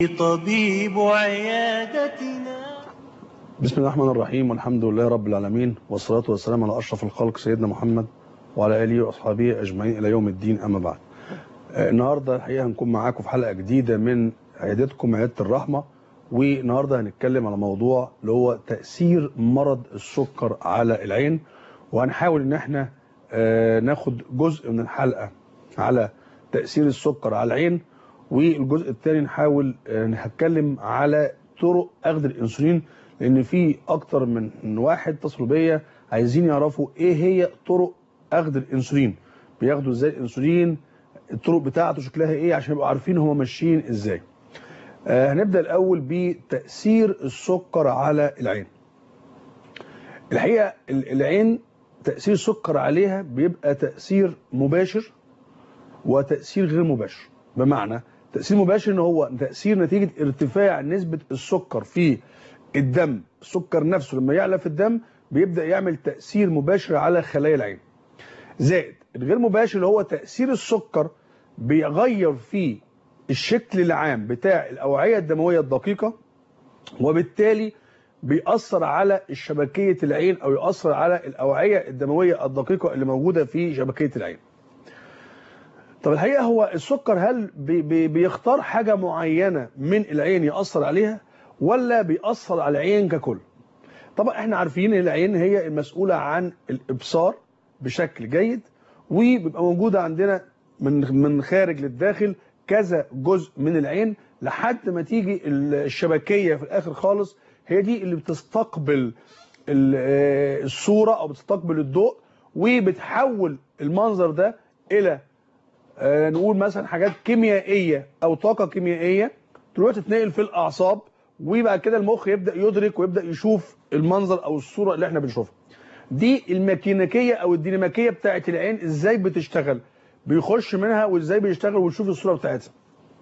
طبيب عيادتنا بسم الله الرحمن الرحيم والحمد لله رب العالمين والصلاة والسلام على أشرف الخلق سيدنا محمد وعلى آله وأصحابه أجمعين إلى يوم الدين أما بعد آه، النهاردة الحقيقة هنكون معاكم في حلقة جديدة من عيادتكم عيادة الرحمة والنهاردة هنتكلم على موضوع اللي هو تأثير مرض السكر على العين وهنحاول إن احنا آه، ناخد جزء من الحلقة على تأثير السكر على العين والجزء الثاني نحاول آه، نتكلم على طرق أخذ الأنسولين لأن في أكتر من واحد اتصلوا بيا عايزين يعرفوا إيه هي طرق أخذ الأنسولين بياخدوا إزاي الأنسولين الطرق بتاعته شكلها إيه عشان يبقوا عارفين هما ماشيين إزاي آه، هنبدأ الأول بتأثير السكر على العين الحقيقة ال- العين تأثير السكر عليها بيبقى تأثير مباشر وتأثير غير مباشر بمعنى تأثير مباشر ان هو تأثير نتيجة ارتفاع نسبة السكر في الدم السكر نفسه لما يعلى في الدم بيبدأ يعمل تأثير مباشر على خلايا العين زائد الغير مباشر اللي هو تأثير السكر بيغير في الشكل العام بتاع الأوعية الدموية الدقيقة وبالتالي بيأثر على شبكية العين أو يؤثر على الأوعية الدموية الدقيقة اللي موجودة في شبكية العين طب الحقيقة هو السكر هل بي بي بيختار حاجة معينة من العين يأثر عليها ولا بيأثر على العين ككل طبعا احنا عارفين ان العين هي المسؤولة عن الإبصار بشكل جيد وبيبقى موجودة عندنا من من خارج للداخل كذا جزء من العين لحد ما تيجي الشبكية في الآخر خالص هي دي اللي بتستقبل ال- آه، الصورة أو بتستقبل الضوء وبتحول المنظر ده إلى آه، نقول مثلا حاجات كيميائيه او طاقه كيميائيه تروح تتنقل في الاعصاب ويبقى كده المخ يبدا يدرك ويبدا يشوف المنظر او الصوره اللي احنا بنشوفها دي الميكانيكيه او الديناميكيه بتاعه العين ازاي بتشتغل بيخش منها وازاي بيشتغل ويشوف الصوره بتاعتها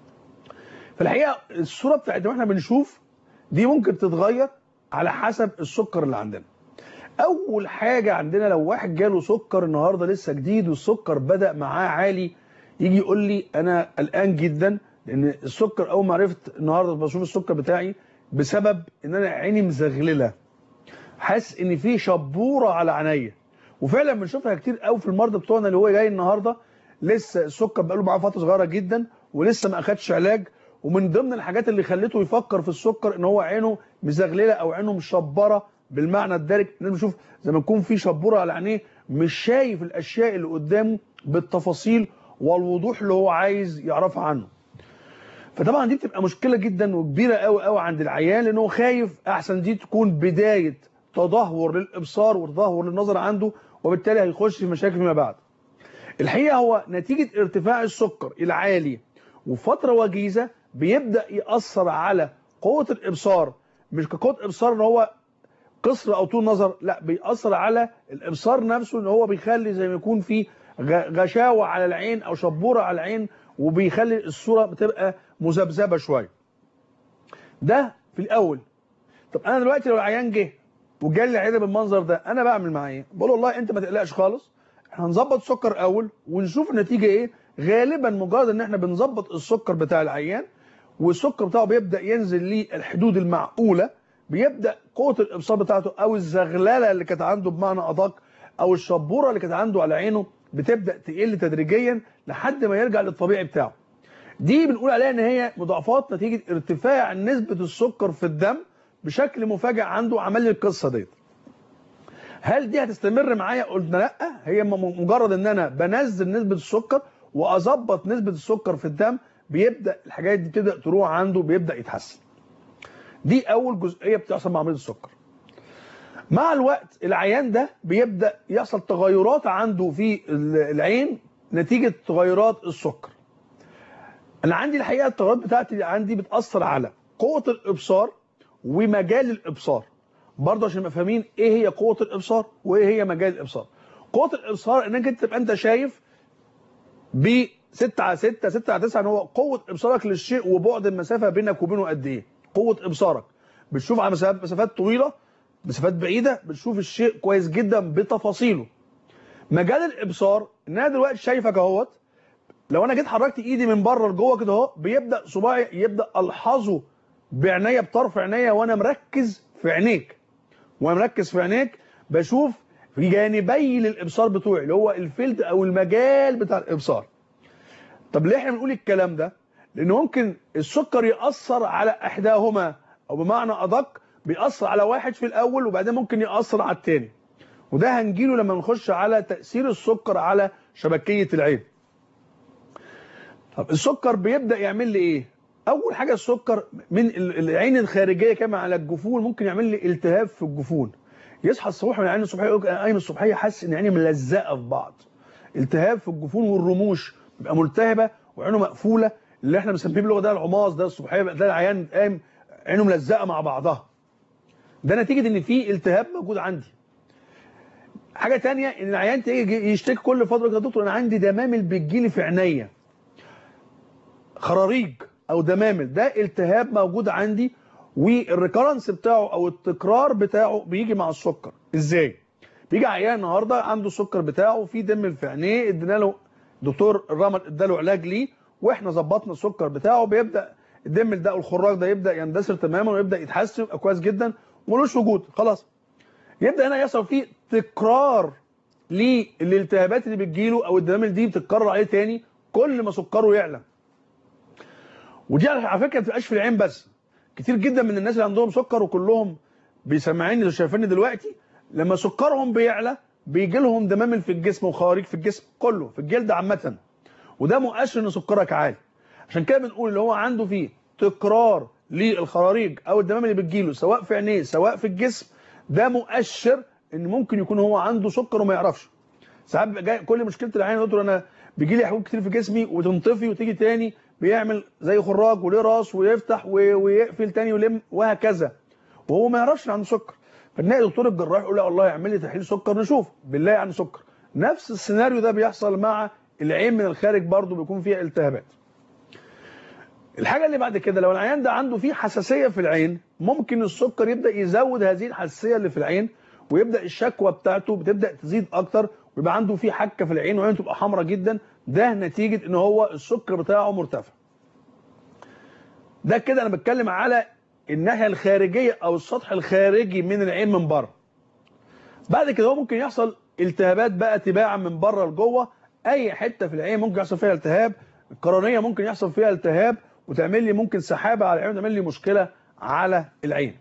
فالحقيقه الصوره بتاعتنا واحنا بنشوف دي ممكن تتغير على حسب السكر اللي عندنا اول حاجه عندنا لو واحد جاله سكر النهارده لسه جديد والسكر بدا معاه عالي يجي يقول لي انا قلقان جدا لان السكر اول ما عرفت النهارده بشوف السكر بتاعي بسبب ان انا عيني مزغلله حاسس ان في شبوره على عينيا وفعلا بنشوفها كتير قوي في المرضى بتوعنا اللي هو جاي النهارده لسه السكر بقاله معاه فتره صغيره جدا ولسه ما اخدش علاج ومن ضمن الحاجات اللي خلته يفكر في السكر ان هو عينه مزغلله او عينه مشبره بالمعنى الدارج ان بنشوف زي ما يكون في شبوره على عينيه مش شايف الاشياء اللي قدامه بالتفاصيل والوضوح اللي هو عايز يعرفها عنه فطبعا دي بتبقى مشكله جدا وكبيره قوي قوي عند العيان لانه خايف احسن دي تكون بدايه تدهور للابصار وتدهور للنظر عنده وبالتالي هيخش في مشاكل فيما بعد الحقيقه هو نتيجه ارتفاع السكر العالي وفتره وجيزه بيبدا ياثر على قوه الابصار مش كقوه ابصار ان هو قصر او طول نظر لا بيأثر على الابصار نفسه ان هو بيخلي زي ما يكون في غ- غشاوه على العين او شبوره على العين وبيخلي الصوره بتبقى مذبذبه شويه ده في الاول طب انا دلوقتي لو العيان جه وجالي العياده بالمنظر ده انا بعمل معاه ايه بقول له والله انت ما تقلقش خالص احنا هنظبط سكر اول ونشوف النتيجه ايه غالبا مجرد ان احنا بنظبط السكر بتاع العيان والسكر بتاعه بيبدا ينزل للحدود المعقوله بيبدا قوه الابصار بتاعته او الزغلله اللي كانت عنده بمعنى ادق او الشبوره اللي كانت عنده على عينه بتبدا تقل تدريجيا لحد ما يرجع للطبيعي بتاعه دي بنقول عليها ان هي مضاعفات نتيجه ارتفاع نسبه السكر في الدم بشكل مفاجئ عنده عمل لي القصه ديت هل دي هتستمر معايا قلنا لا هي م- مجرد ان انا بنزل نسبه السكر واظبط نسبه السكر في الدم بيبدا الحاجات دي تبدا تروح عنده بيبدا يتحسن دي اول جزئيه بتحصل مع مريض السكر مع الوقت العيان ده بيبدا يحصل تغيرات عنده في ال- العين نتيجه تغيرات السكر انا عندي الحقيقه التغيرات بتاعتي اللي عندي بتاثر على قوه الابصار ومجال الابصار برضه عشان نبقى فاهمين ايه هي قوه الابصار وايه هي مجال الابصار قوه الابصار انك انت تبقى انت شايف ب 6 على 6 6 على 9 ان هو قوه ابصارك للشيء وبعد المسافه بينك وبينه قد ايه قوه ابصارك بتشوف على مسافات مسافات طويله مسافات بعيده بتشوف الشيء كويس جدا بتفاصيله مجال الابصار ان انا دلوقتي شايفك اهوت لو انا جيت حركت ايدي من بره لجوه كده اهو بيبدا صباعي يبدا الحظه بعينيا بطرف عينيا وانا مركز في عينيك وانا مركز في عينيك بشوف في جانبي للابصار بتوعي اللي هو الفيلد او المجال بتاع الابصار طب ليه احنا بنقول الكلام ده لان ممكن السكر ياثر على احداهما او بمعنى ادق بيأثر على واحد في الاول وبعدين ممكن يأثر على الثاني وده هنجيله لما نخش على تأثير السكر على شبكية العين طب السكر بيبدأ يعمل لي ايه اول حاجة السكر من ال- العين الخارجية كما على الجفون ممكن يعمل لي التهاب في الجفون يصحى الصبح من العين الصبحية يقول لك انا قايم الصبحية حاسس ان عيني ملزقة في بعض التهاب في الجفون والرموش بيبقى ملتهبة وعينه مقفولة اللي احنا بنسميه باللغة ده العماص ده الصبحية ده العيان قايم عينه ملزقة مع بعضها ده نتيجة ان في التهاب موجود عندي حاجة تانية ان العيان تيجي يشتكي كل فترة يا دكتور انا عندي دمامل بتجيلي في عينيا خراريج او دمامل ده التهاب موجود عندي والريكرنس بتاعه او التكرار بتاعه بيجي مع السكر ازاي بيجي عيان النهارده عنده السكر بتاعه في دم في عينيه ادينا له دكتور الرمل اداله علاج ليه واحنا ظبطنا السكر بتاعه بيبدا الدم ده والخراج ده يبدا يندثر تماما ويبدا يتحسن يبقى كويس جدا وملوش وجود خلاص يبدا هنا يحصل فيه تكرار للالتهابات اللي بتجيله او الدمامل دي بتتكرر عليه تاني كل ما سكره يعلى ودي على فكره ما بتبقاش في العين بس كتير جدا من الناس اللي عندهم سكر وكلهم بيسمعيني اللي شايفيني دلوقتي لما سكرهم بيعلى بيجي لهم دمامل في الجسم وخواريج في الجسم كله في الجلد عامه وده مؤشر ان سكرك عالي عشان كده بنقول اللي هو عنده فيه تكرار للخراريج او الدمامل اللي بتجيله سواء في عينيه سواء في الجسم ده مؤشر ان ممكن يكون هو عنده سكر وما يعرفش ساعات بيبقى جاي كل مشكله العين دكتور انا بيجي لي حبوب كتير في جسمي وتنطفي وتيجي تاني بيعمل زي خراج وليه راس ويفتح و- ويقفل تاني ويلم وهكذا وهو ما يعرفش ان عنده سكر فنلاقي دكتور الجراح يقول لا والله اعمل لي تحليل سكر نشوف بالله عنده سكر نفس السيناريو ده بيحصل مع العين من الخارج برضه بيكون فيها التهابات الحاجه اللي بعد كده لو العيان ده عنده فيه حساسيه في العين ممكن السكر يبدا يزود هذه الحساسيه اللي في العين ويبدا الشكوى بتاعته بتبدا تزيد اكتر ويبقى عنده فيه حكه في العين وعينه تبقى حمراء جدا ده نتيجه ان هو السكر بتاعه مرتفع ده كده انا بتكلم على الناحيه الخارجيه او السطح الخارجي من العين من بره بعد كده هو ممكن يحصل التهابات بقى تباعا من بره لجوه اي حته في العين ممكن يحصل فيها التهاب القرنيه ممكن يحصل فيها التهاب وتعمل لي ممكن سحابه على العين وتعمل لي مشكله على العين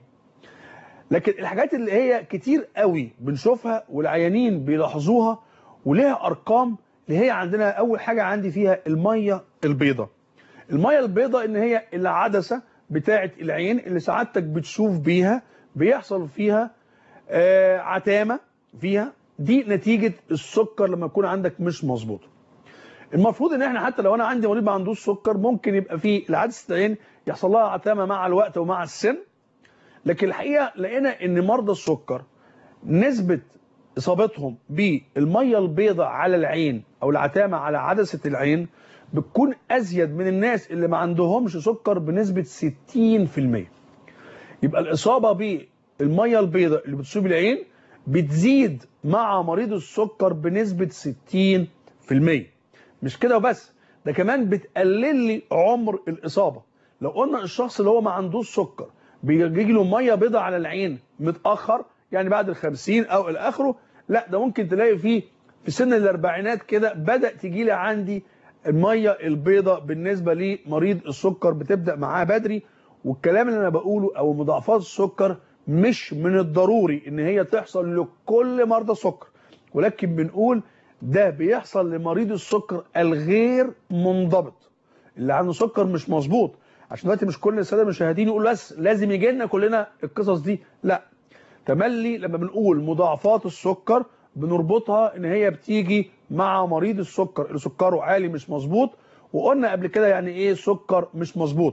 لكن الحاجات اللي هي كتير قوي بنشوفها والعيانين بيلاحظوها وليها ارقام اللي هي عندنا اول حاجه عندي فيها الميه البيضاء الميه البيضاء ان هي العدسه بتاعه العين اللي سعادتك بتشوف بيها بيحصل فيها آه عتامه فيها دي نتيجه السكر لما يكون عندك مش مظبوط المفروض ان احنا حتى لو انا عندي مريض ما عندوش سكر ممكن يبقى فيه العدسه العين يحصل لها عتامه مع الوقت ومع السن لكن الحقيقه لقينا ان مرضى السكر نسبه اصابتهم بالميه البيضاء على العين او العتامه على عدسه العين بتكون ازيد من الناس اللي ما عندهمش سكر بنسبه 60% يبقى الاصابه بالميه البيضاء اللي بتصيب العين بتزيد مع مريض السكر بنسبه 60% مش كده وبس ده كمان بتقلل لي عمر الاصابه لو قلنا الشخص اللي هو ما عندوش سكر بيجي له ميه بيضاء على العين متاخر يعني بعد ال 50 او الى اخره لا ده ممكن تلاقي فيه في سن الاربعينات كده بدا تجي لي عندي الميه البيضاء بالنسبه لمريض السكر بتبدا معاه بدري والكلام اللي انا بقوله او مضاعفات السكر مش من الضروري ان هي تحصل لكل مرضى السكر ولكن بنقول ده بيحصل لمريض السكر الغير منضبط اللي عنده سكر مش مظبوط عشان دلوقتي مش كل الساده المشاهدين يقولوا بس لازم يجي لنا كلنا القصص دي لا تملي لما بنقول مضاعفات السكر بنربطها ان هي بتيجي مع مريض السكر اللي سكره عالي مش مظبوط وقلنا قبل كده يعني ايه سكر مش مظبوط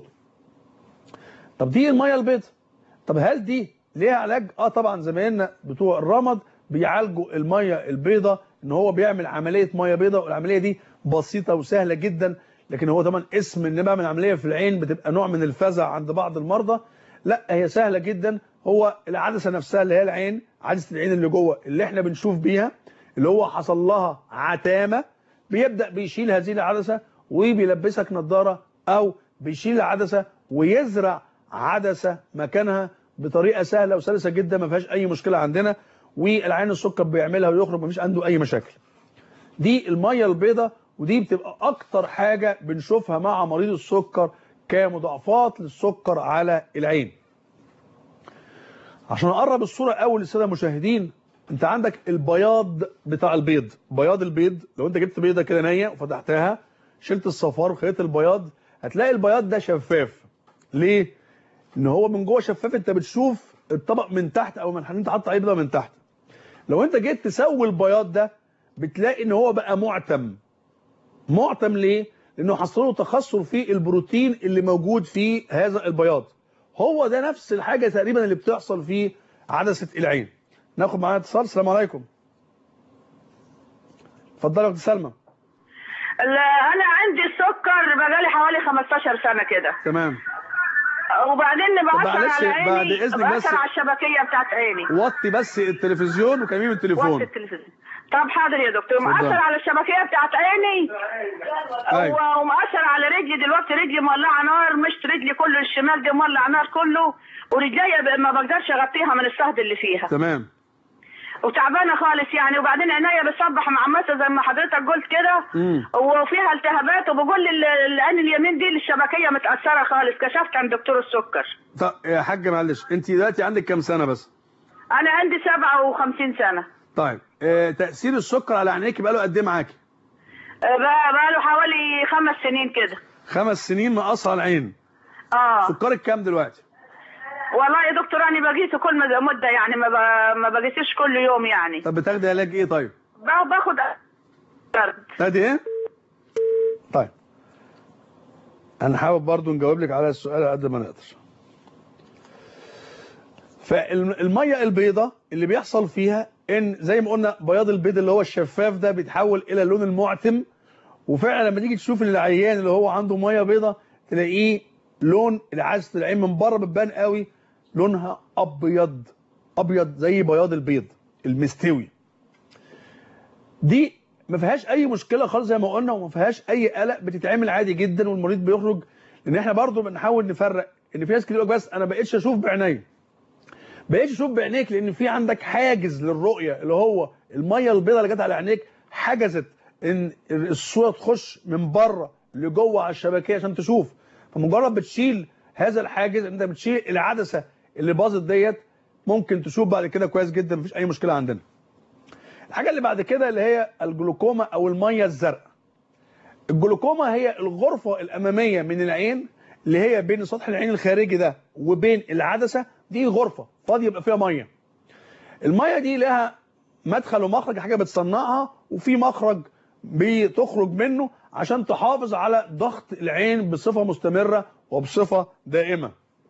طب دي الميه البيضاء طب هل دي ليها علاج اه طبعا زمايلنا بتوع الرمد بيعالجوا الميه البيضاء ان هو بيعمل عمليه ميه بيضاء والعمليه دي بسيطه وسهله جدا لكن هو طبعا اسم ان بعمل عمليه في العين بتبقى نوع من الفزع عند بعض المرضى لا هي سهله جدا هو العدسه نفسها اللي هي العين عدسه العين اللي جوه اللي احنا بنشوف بيها اللي هو حصل لها عتامه بيبدا بيشيل هذه العدسه وبيلبسك نظاره او بيشيل العدسه ويزرع عدسه مكانها بطريقه سهله وسلسه جدا ما فيهاش اي مشكله عندنا والعين السكر بيعملها ويخرج ما فيش عنده اي مشاكل دي الميه البيضاء ودي بتبقى اكتر حاجه بنشوفها مع مريض السكر كمضاعفات للسكر على العين عشان اقرب الصوره قوي للساده المشاهدين انت عندك البياض بتاع البيض بياض البيض لو انت جبت بيضه كده نيه وفتحتها شلت الصفار وخليت البياض هتلاقي البياض ده شفاف ليه ان هو من جوه شفاف انت بتشوف الطبق من تحت او من انت حاطط عليه بيضه من تحت لو انت جيت تسوي البياض ده بتلاقي ان هو بقى معتم معتم ليه لانه حصل له تخثر في البروتين اللي موجود في هذا البياض هو ده نفس الحاجه تقريبا اللي بتحصل في عدسه العين ناخد معانا اتصال السلام عليكم اتفضلي يا اخت سلمى لا انا عندي السكر بقالي حوالي 15 سنه كده تمام وبعدين بعثر معلش، على عيني بعد إذنك بس- بعثر على الشبكيه بتاعت عيني وطي بس التلفزيون وكلميه من وقت التليفون التلفزيون طب حاضر يا دكتور اتفضل. مأثر على الشبكيه بتاعت عيني أيوة. و- ومأثر على رجلي دلوقتي رجلي مولعه نار مش رجلي كله الشمال دي مولع نار كله ورجليا ب- ما بقدرش اغطيها من الصهد اللي فيها تمام وتعبانه خالص يعني وبعدين عينيا بتصبح معمسه زي ما حضرتك قلت كده مم. وفيها التهابات وبقول لي ال- العين اليمين دي الشبكيه متاثره خالص كشفت عند دكتور السكر طب يا حاجه معلش انت دلوقتي عندك كام سنه بس انا عندي 57 سنه طيب اه تاثير السكر على عينيك بقاله قد ايه معاكي آه، بقى بقى له حوالي خمس سنين كده خمس سنين مقصر على العين اه سكرك كام دلوقتي والله يا دكتور انا بقيسه كل مد- مده يعني ما ب- ما بقيسش كل يوم يعني طب بتاخدي علاج ايه طيب ب- باخد برد تاخدي ايه طيب هنحاول برضو نجاوب لك على السؤال على قد ما نقدر فالميه البيضاء اللي بيحصل فيها ان زي ما قلنا بياض البيض اللي هو الشفاف ده بيتحول الى اللون المعتم وفعلا لما تيجي تشوف العيان اللي هو عنده ميه بيضاء تلاقيه لون عدسه العين من بره بتبان قوي لونها ابيض ابيض زي بياض البيض المستوي دي ما فيهاش اي مشكله خالص زي ما قلنا وما فيهاش اي قلق بتتعمل عادي جدا والمريض بيخرج لان احنا برضو بنحاول نفرق ان في ناس كتير يقول لك بس انا بقيتش اشوف بعيني بقيتش اشوف بعينيك لان في عندك حاجز للرؤيه اللي هو الميه البيضاء اللي جت على عينيك حجزت ان الصوره تخش من بره لجوه على الشبكيه عشان تشوف فمجرد بتشيل هذا الحاجز انت بتشيل العدسه اللي باظت ديت ممكن تشوف بعد كده كويس جدا مفيش اي مشكله عندنا الحاجه اللي بعد كده اللي هي الجلوكوما او الميه الزرقاء الجلوكوما هي الغرفه الاماميه من العين اللي هي بين سطح العين الخارجي ده وبين العدسه دي غرفه فاضيه يبقى فيها ميه الميه دي لها مدخل ومخرج حاجه بتصنعها وفي مخرج بتخرج منه عشان تحافظ على ضغط العين بصفه مستمره وبصفه دائمه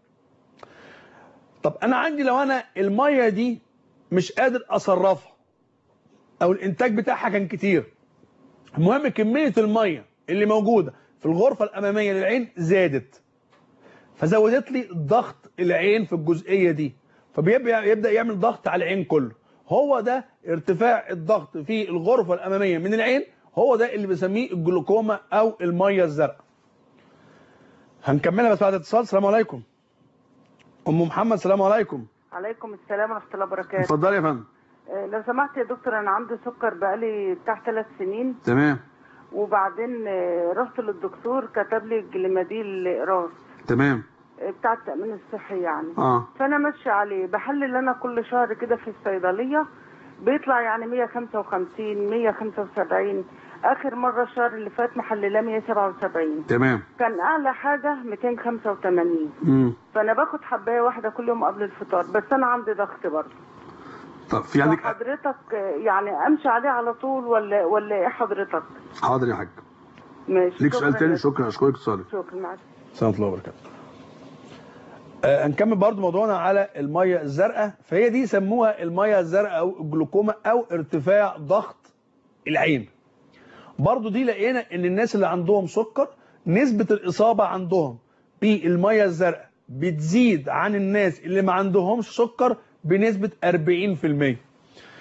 طب انا عندي لو انا الميه دي مش قادر اصرفها او الانتاج بتاعها كان كتير المهم كميه الميه اللي موجوده في الغرفه الاماميه للعين زادت فزودت لي ضغط العين في الجزئيه دي فبيبدا يبدا يعمل ضغط على العين كله هو ده ارتفاع الضغط في الغرفه الاماميه من العين هو ده اللي بنسميه الجلوكوما او الميه الزرقاء هنكملها بس بعد اتصال السلام عليكم ام محمد السلام عليكم عليكم السلام ورحمة الله وبركاته اتفضلي يا فندم آه، لو سمحت يا دكتور أنا عندي سكر بقالي بتاع ثلاث سنين تمام وبعدين آه، رحت للدكتور كتب لي جليماديل إقراص تمام آه، بتاع التأمين الصحي يعني اه فأنا ماشية عليه بحلل أنا كل شهر كده في الصيدلية بيطلع يعني 155 175 آخر مرة الشهر اللي فات محللاه 177 تمام كان أعلى حاجة 285 امم فأنا باخد حباية واحدة كل يوم قبل الفطار بس أنا عندي ضغط برضه طب في عندك حضرتك يعني امشي عليه على طول ولا ولا ايه حضرتك؟ حاضر يا حاج ماشي ليك سؤال شكراً تاني يا- شكرا اشكرك اتصالك شكرا معاك السلام الله وبركاته آه هنكمل برضو موضوعنا على الميه الزرقاء فهي دي يسموها الميه الزرقاء او الجلوكوما او ارتفاع ضغط العين برضو دي لقينا ان الناس اللي عندهم سكر نسبة الاصابة عندهم بالميه الزرقاء بتزيد عن الناس اللي ما عندهمش سكر بنسبة 40%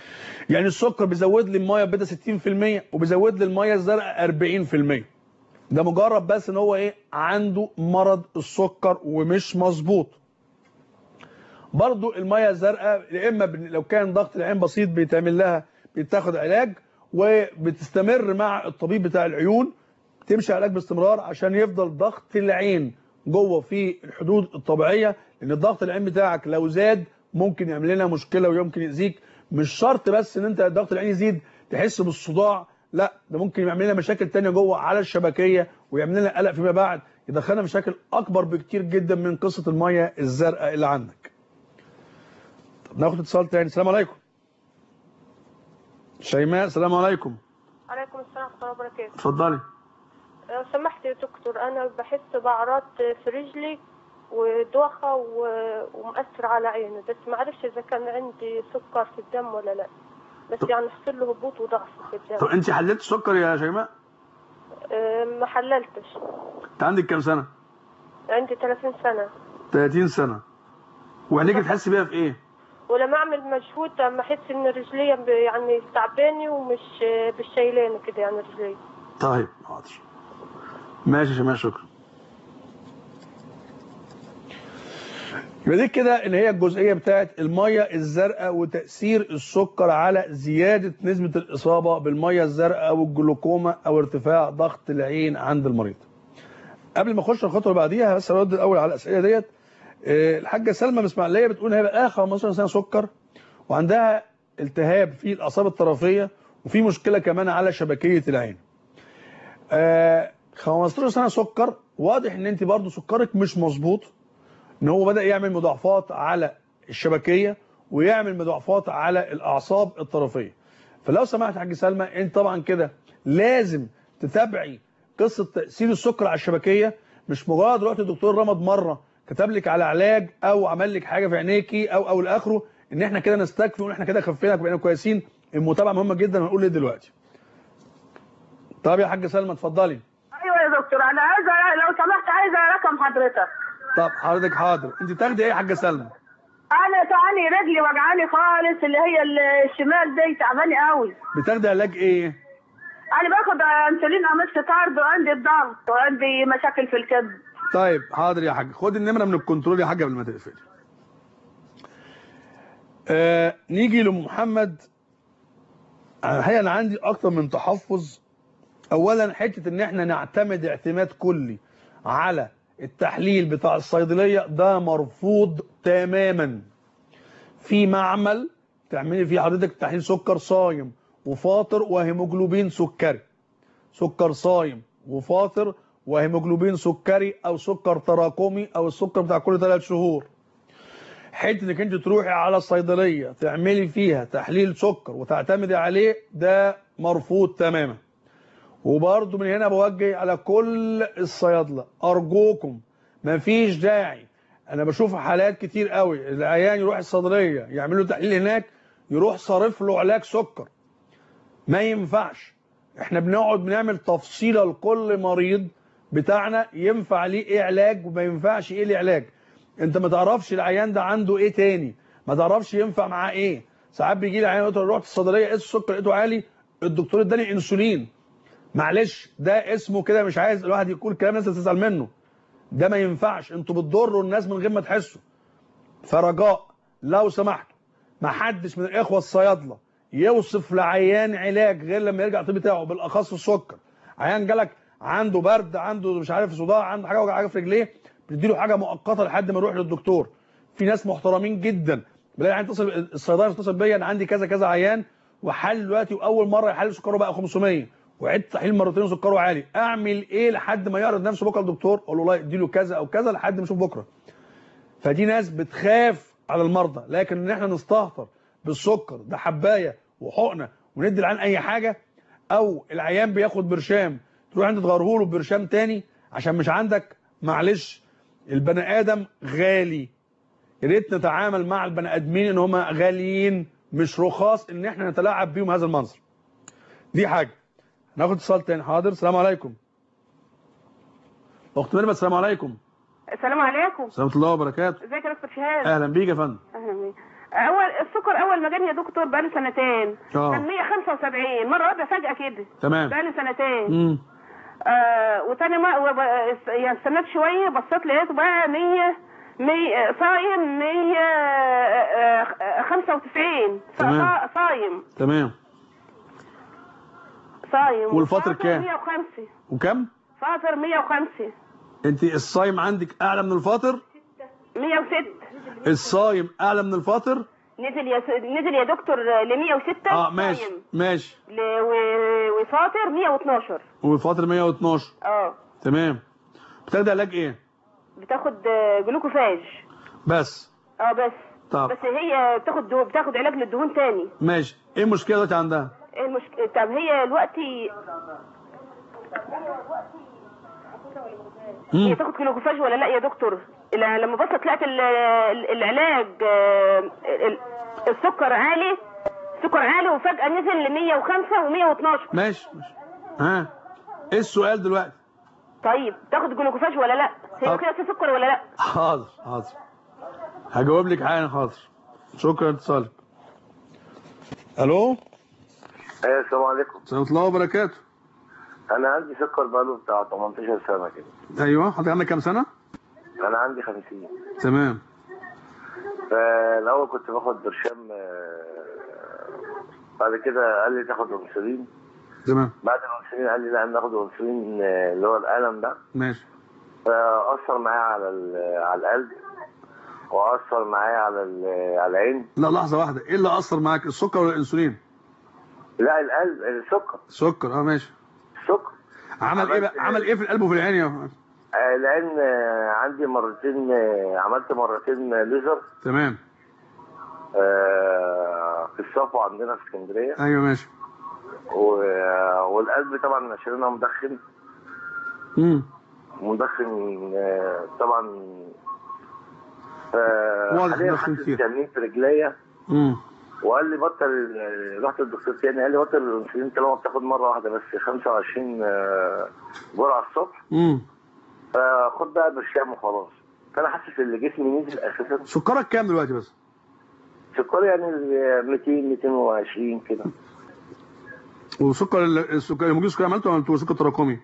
يعني السكر بيزود لي الميه البيضاء 60% وبيزود لي الميه الزرقاء 40% ده مجرد بس ان هو ايه عنده مرض السكر ومش مظبوط برضو الميه الزرقاء يا اما بن- لو كان ضغط العين بسيط بيتعمل لها بتاخد علاج وبتستمر مع الطبيب بتاع العيون تمشي علاج باستمرار عشان يفضل ضغط العين جوه في الحدود الطبيعيه لان الضغط العين بتاعك لو زاد ممكن يعمل لنا مشكله ويمكن يأذيك مش شرط بس ان انت ضغط العين يزيد تحس بالصداع لا ده ممكن يعمل لنا مشاكل تانية جوه على الشبكيه ويعمل لنا قلق فيما بعد يدخلنا مشاكل اكبر بكتير جدا من قصه الميه الزرقاء اللي عندك طب ناخد اتصال تاني السلام عليكم شيماء السلام عليكم عليكم السلام ورحمة الله وبركاته اتفضلي لو سمحت يا دكتور أنا بحس بأعراض في رجلي ودوخة و- ومؤثر على عيني بس ما أعرفش إذا كان عندي سكر في الدم ولا لا بس يعني حصل له هبوط وضعف في طب الدم انت حللت السكر يا شيماء أه، ما حللتش انت عندك كام سنه عندي 30 سنة 30 سنه وعينيك تحس بيها في ايه ولما أعمل مجهود أما أحس إن رجلي ب- يعني تعباني ومش مش شايلاني كده يعني رجلي طيب حاضر ماشي يا شيماء شكرا يبقى دي كده اللي هي الجزئيه بتاعت الميه الزرقاء وتاثير السكر على زياده نسبه الاصابه بالميه الزرقاء او الجلوكوما او ارتفاع ضغط العين عند المريض. قبل ما اخش الخطوه اللي بعديها بس ارد الاول على الاسئله ديت آه، الحاجه سلمى من اسماعيليه بتقول هي بقى 15 سنه سكر وعندها التهاب في الاعصاب الطرفيه وفي مشكله كمان على شبكيه العين. آه 15 سنه سكر واضح ان انت برضو سكرك مش مظبوط ان هو بدا يعمل مضاعفات على الشبكيه ويعمل مضاعفات على الاعصاب الطرفيه فلو سمحت يا حاج سلمى انت طبعا كده لازم تتابعي قصه تاثير السكر على الشبكيه مش مجرد رحت الدكتور رمض مره كتب لك على علاج او عمل لك حاجه في عينيكي او او لاخره ان احنا كده نستكفي وان احنا كده خفينا وبقينا كويسين المتابعه مهمه جدا هنقول ليه دلوقتي طب يا حاج سلمى اتفضلي ايوه يا دكتور انا عايزه لو سمحت عايزه رقم حضرتك طب حضرتك حاضر انت بتاخدي ايه يا حاجه سلمى انا تعاني رجلي وجعاني خالص اللي هي الشمال دي تعباني قوي بتاخدي علاج ايه انا باخد انسولين امستارد وعندي الضغط وعندي مشاكل في الكبد طيب حاضر يا حاج خد النمره من الكنترول يا حاج قبل ما تقفلي آه نيجي لمحمد الحقيقه انا عندي اكتر من تحفظ اولا حته ان احنا نعتمد اعتماد كلي على التحليل بتاع الصيدليه ده مرفوض تماما في معمل تعملي فيه حضرتك تحليل سكر صايم وفاطر وهيموجلوبين سكري سكر صايم وفاطر وهيموجلوبين سكري او سكر تراكمي او السكر بتاع كل ثلاث شهور حته انك انت تروحي على الصيدليه تعملي فيها تحليل سكر وتعتمدي عليه ده مرفوض تماما وبرضه من هنا بوجه على كل الصيادله ارجوكم مفيش داعي انا بشوف حالات كتير قوي العيان يروح الصيدليه يعمل له تحليل هناك يروح صارف له علاج سكر ما ينفعش احنا بنقعد بنعمل تفصيله لكل مريض بتاعنا ينفع ليه ايه علاج وما ينفعش ايه ليه علاج انت ما تعرفش العيان ده عنده ايه تاني ما تعرفش ينفع معاه ايه ساعات بيجي لي عيان يقول رحت الصيدليه قيس السكر لقيته عالي الدكتور اداني انسولين معلش ده اسمه كده مش عايز الواحد يقول كلام الناس تزعل منه ده ما ينفعش انتوا بتضروا الناس من غير ما تحسوا فرجاء لو سمحتوا ما حدش من الاخوه الصيادله يوصف لعيان علاج غير لما يرجع الطب بتاعه بالاخص السكر عيان جالك عنده برد عنده مش عارف صداع عنده حاجه وجع حاجه في رجليه بتديله حاجه مؤقته لحد ما يروح للدكتور في ناس محترمين جدا بلاقي عيان اتصل الصيدليه اتصل بيا انا عندي كذا كذا عيان وحل دلوقتي واول مره يحل سكره بقى 500 وعدت تحليل مرتين وسكره عالي اعمل ايه لحد ما يعرض نفسه بكره للدكتور اقول له والله اديله كذا او كذا لحد ما اشوف بكره فدي ناس بتخاف على المرضى لكن ان احنا نستهتر بالسكر ده حبايه وحقنه وندي العيان اي حاجه او العيان بياخد برشام تروح انت تغيره له برشام تاني عشان مش عندك معلش البني ادم غالي يا ريت نتعامل مع البني ادمين ان هم غاليين مش رخاص ان احنا نتلاعب بيهم هذا المنظر دي حاجه ناخد اتصال تاني حاضر السلام عليكم اخت مريم السلام عليكم السلام عليكم ورحمه الله وبركاته ازيك يا دكتور شهاب اهلا بيك يا فندم اهلا بيك اول السكر اول ما جاني يا دكتور بقالي سنتين اه. كان 175 مره واحده فجاه كده تمام بقالي سنتين امم آه وتاني ما وب... يعني استنيت شويه بصيت لقيته بقى 100 100 صايم 195 تمام. صايم تمام صايم والفطر وفاطر كام؟ 105 وكم فاطر 105 انت الصايم عندك اعلى من الفاطر 106 الصايم اعلى من الفاطر نزل يا س... نزل يا دكتور ل 106 اه ماشي صايم. ماشي ل... و... وفاطر 112 والفاطر 112 اه تمام بتاخد علاج ايه بتاخد آه، جلوكوفاج بس اه بس طب بس هي بتاخد دو... بتاخد علاج للدهون تاني ماشي ايه المشكله دلوقتي عندها ايه المشكلة طب هي دلوقتي هي مم. تاخد جلوكوفاج ولا لا يا دكتور لا- لما بصت طلعت ال- ال- العلاج آه، ال- السكر عالي سكر عالي وفجأة نزل ل 105 و112 ماشي ماشي ها ايه السؤال دلوقتي طيب تاخد جلوكوفاج ولا لا هي طب. واخدة سكر ولا لا حاضر حاضر هجاوب لك حالا حاضر شكرا اتصالك الو ايه السلام عليكم ورحمه الله وبركاته انا عندي سكر بقاله بتاع 18 سنه كده ايوه حضرتك عندك كام سنه انا عندي 50 تمام فالاول كنت باخد برشام آه، بعد كده قال لي تاخد انسولين تمام بعد الانسولين قال لي لا ناخد انسولين آه، اللي هو الالم ده ماشي فاثر معايا على ال- على القلب واثر معايا على ال- على العين لا لحظه واحده ايه اللي اثر معاك السكر ولا الانسولين لا القلب السكر سكر اه ماشي السكر عمل ايه بقى عمل ايه في القلب وفي العين يا آه، العين آه، عندي مرتين آه، عملت مرتين ليزر تمام آه، في الصفو عندنا في اسكندريه ايوه ماشي و- والقلب طبعا عشان انا مدخن امم مدخن آه، طبعا واضح حاليا مدخن حاسس كتير. بتنميل في رجليا امم وقال لي بطل آه، رحت للدكتور تاني قال لي بطل الانسولين طالما بتاخد مره واحده بس 25 آه، جرعه الصبح امم فخد بقى برشام وخلاص فانا حاسس ان جسمي نزل اساسا سكرك كام دلوقتي بس سكري يعني 200 220 كده وسكر ال- السكر الموجود السكري عملته ولا عملته سكر تراكمي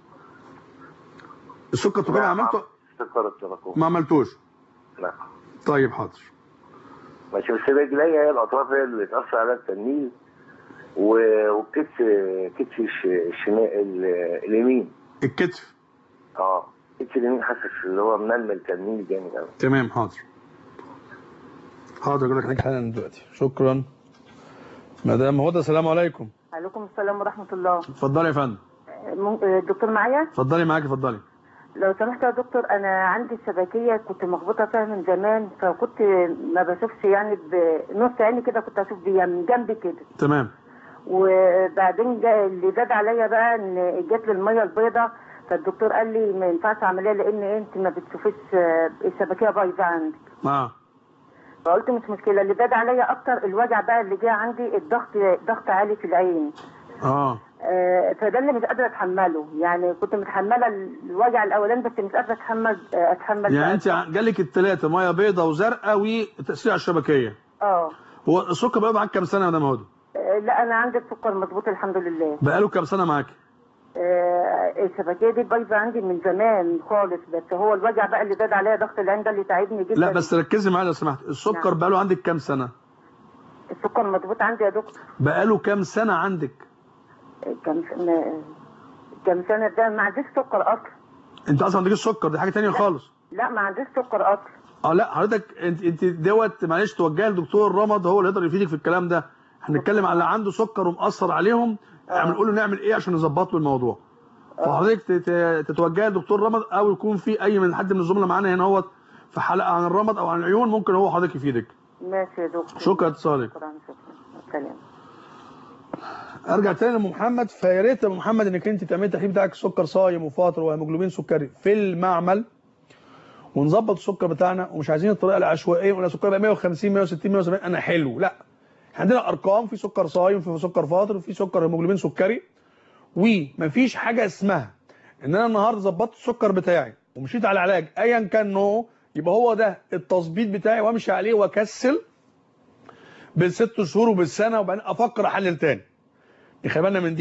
السكر التراكمي لا، عملته سكر التراكم ما عملتوش لا طيب حاضر ماشي بس رجليا هي الاطراف هي اللي اتاثر عليها التنميل و- والكتف كتف الش- الشمال ال- اليمين الكتف اه كتف اليمين حاسس اللي هو منمل تنميل جامد قوي تمام حاضر حاضر اقول لك حاجه حالا دلوقتي شكرا مدام هدى السلام عليكم عليكم السلام ورحمة الله اتفضلي يا فندم مم- الدكتور معايا اتفضلي معاكي اتفضلي لو سمحت يا دكتور انا عندي الشبكيه كنت مخبوطه فيها من زمان فكنت ما بشوفش يعني بنص عيني كده كنت اشوف بيها من جنبي كده تمام وبعدين جا اللي زاد عليا بقى ان جات لي الميه البيضاء فالدكتور قال لي ما ينفعش عمليه لان انت ما بتشوفيش آه، الشبكيه بايظه عندك اه فقلت مش مشكله اللي زاد عليا اكتر الوجع بقى اللي جه عندي الضغط ضغط عالي في العين اه آه، فده اللي مش قادره اتحمله يعني كنت متحمله الوجع الاولاني بس مش قادره اتحمل آه، اتحمل يعني بقى. انت جالك الثلاثه ميه بيضاء وزرقاء وتاثير على الشبكيه اه هو السكر بقى معاك كام سنه يا مدام هدى آه، لا انا عندي السكر مظبوط الحمد لله بقاله كام سنه معاك آه، الشبكيه دي بايظه عندي من زمان خالص بس هو الوجع بقى اللي زاد عليا ضغط العين ده اللي تعبني جدا لا بس ركزي معايا لو سمحت السكر نعم. بقاله عندك كام سنه السكر مظبوط عندي يا دكتور بقاله كام سنه عندك آه، كم سنه كم سنه ده ما عنديش سكر اصلا انت اصلا ما عندكش سكر دي حاجه تانية خالص لا ما عنديش سكر اصلا اه لا حضرتك انت انت دوت معلش توجهي لدكتور رمض هو اللي يقدر يفيدك في الكلام ده احنا بنتكلم على اللي عنده سكر ومأثر عليهم احنا بنقول له نعمل ايه عشان نظبط له الموضوع فحضرتك تت- تتوجهي لدكتور رمض او يكون في اي من حد من الزملاء معانا هنا هو في حلقه عن الرمض او عن العيون ممكن هو حضرتك يفيدك ماشي يا دكتور شكرا اتصالك شكرا شكرا سلام ارجع تاني لام محمد فيا ريت يا ام محمد انك انت تعملي التحليل بتاعك سكر صايم وفاطر وهيموجلوبين سكري في المعمل ونظبط السكر بتاعنا ومش عايزين الطريقه العشوائيه ولا سكر بقى 150 160 170 انا حلو لا احنا عندنا ارقام في سكر صايم في سكر فاطر وفي سكر هيموجلوبين سكري ومفيش حاجه اسمها ان انا النهارده ظبطت السكر بتاعي ومشيت على علاج ايا كان نوعه يبقى هو ده التظبيط بتاعي وامشي عليه واكسل بالست شهور وبالسنه وبعدين افكر احلل تاني خلي بالنا من دي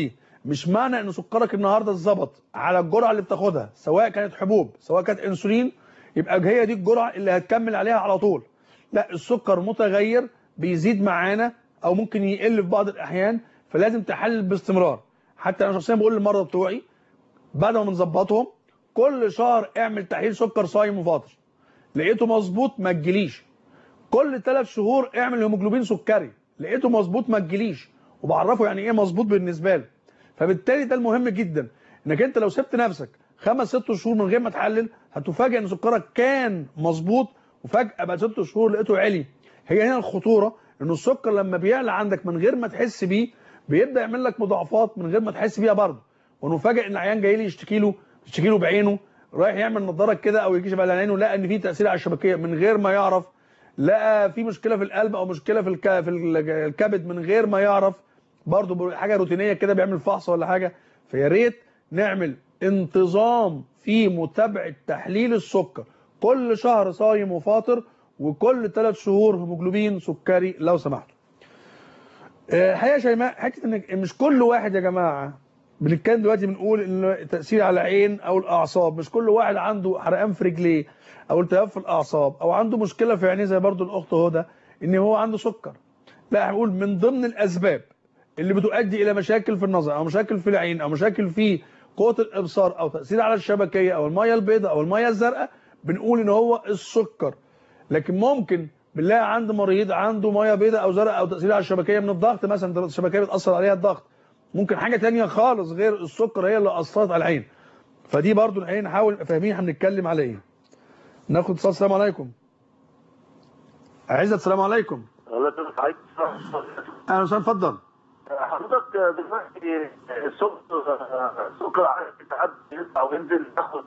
مش معنى ان سكرك النهارده اتظبط على الجرعه اللي بتاخدها سواء كانت حبوب سواء كانت انسولين يبقى هي دي الجرعه اللي هتكمل عليها على طول لا السكر متغير بيزيد معانا او ممكن يقل في بعض الاحيان فلازم تحلل باستمرار حتى انا شخصيا بقول للمرضى بتوعي بعد ما بنظبطهم كل شهر اعمل تحليل سكر صايم وفاطر لقيته مظبوط ما تجيليش كل ثلاث شهور اعمل هيموجلوبين سكري لقيته مظبوط ما تجيليش وبعرفه يعني ايه مظبوط بالنسبه له فبالتالي ده المهم جدا انك انت لو سبت نفسك خمس ست شهور من غير ما تحلل هتفاجئ ان سكرك كان مظبوط وفجاه بعد ست شهور لقيته عالي هي هنا الخطوره ان السكر لما بيعلى عندك من غير ما تحس بيه بيبدا يعمل لك مضاعفات من غير ما تحس بيها برضه ونفاجئ ان العيان جاي لي يشتكي له يشتكي له بعينه رايح يعمل نظاره كده او يكشف على عينه لقى ان في تاثير على الشبكيه من غير ما يعرف لقى في مشكله في القلب او مشكله في الك... في الكبد من غير ما يعرف برضه حاجه روتينيه كده بيعمل فحص ولا حاجه فيا ريت نعمل انتظام في متابعه تحليل السكر كل شهر صايم وفاطر وكل ثلاث شهور هيموجلوبين سكري لو سمحتوا. آه، الحقيقه يا شيماء حته ان مش كل واحد يا جماعه بنتكلم دلوقتي بنقول ان تاثير على العين او الاعصاب مش كل واحد عنده حرقان في رجليه او التهاب في الاعصاب او عنده مشكله في عينيه زي برضو الاخت هدى ان هو عنده سكر لا هنقول من ضمن الاسباب اللي بتؤدي الى مشاكل في النظر او مشاكل في العين او مشاكل في قوه الابصار او تاثير على الشبكيه او الميه البيضاء او الميه الزرقاء بنقول ان هو السكر لكن ممكن بنلاقي عند مريض عنده ميه بيضاء او زرقاء او تاثير على الشبكيه من الضغط مثلا الشبكيه بتاثر عليها الضغط ممكن حاجه تانية خالص غير السكر هي اللي اثرت على العين فدي برضو العين نحاول نبقى فاهمين احنا بنتكلم على ايه ناخد اتصال السلام عليكم عزت السلام عليكم الله يسلمك عليك اهلا وسهلا اتفضل حضرتك دلوقتي السكر السكر على الاتحاد يطلع وينزل ياخد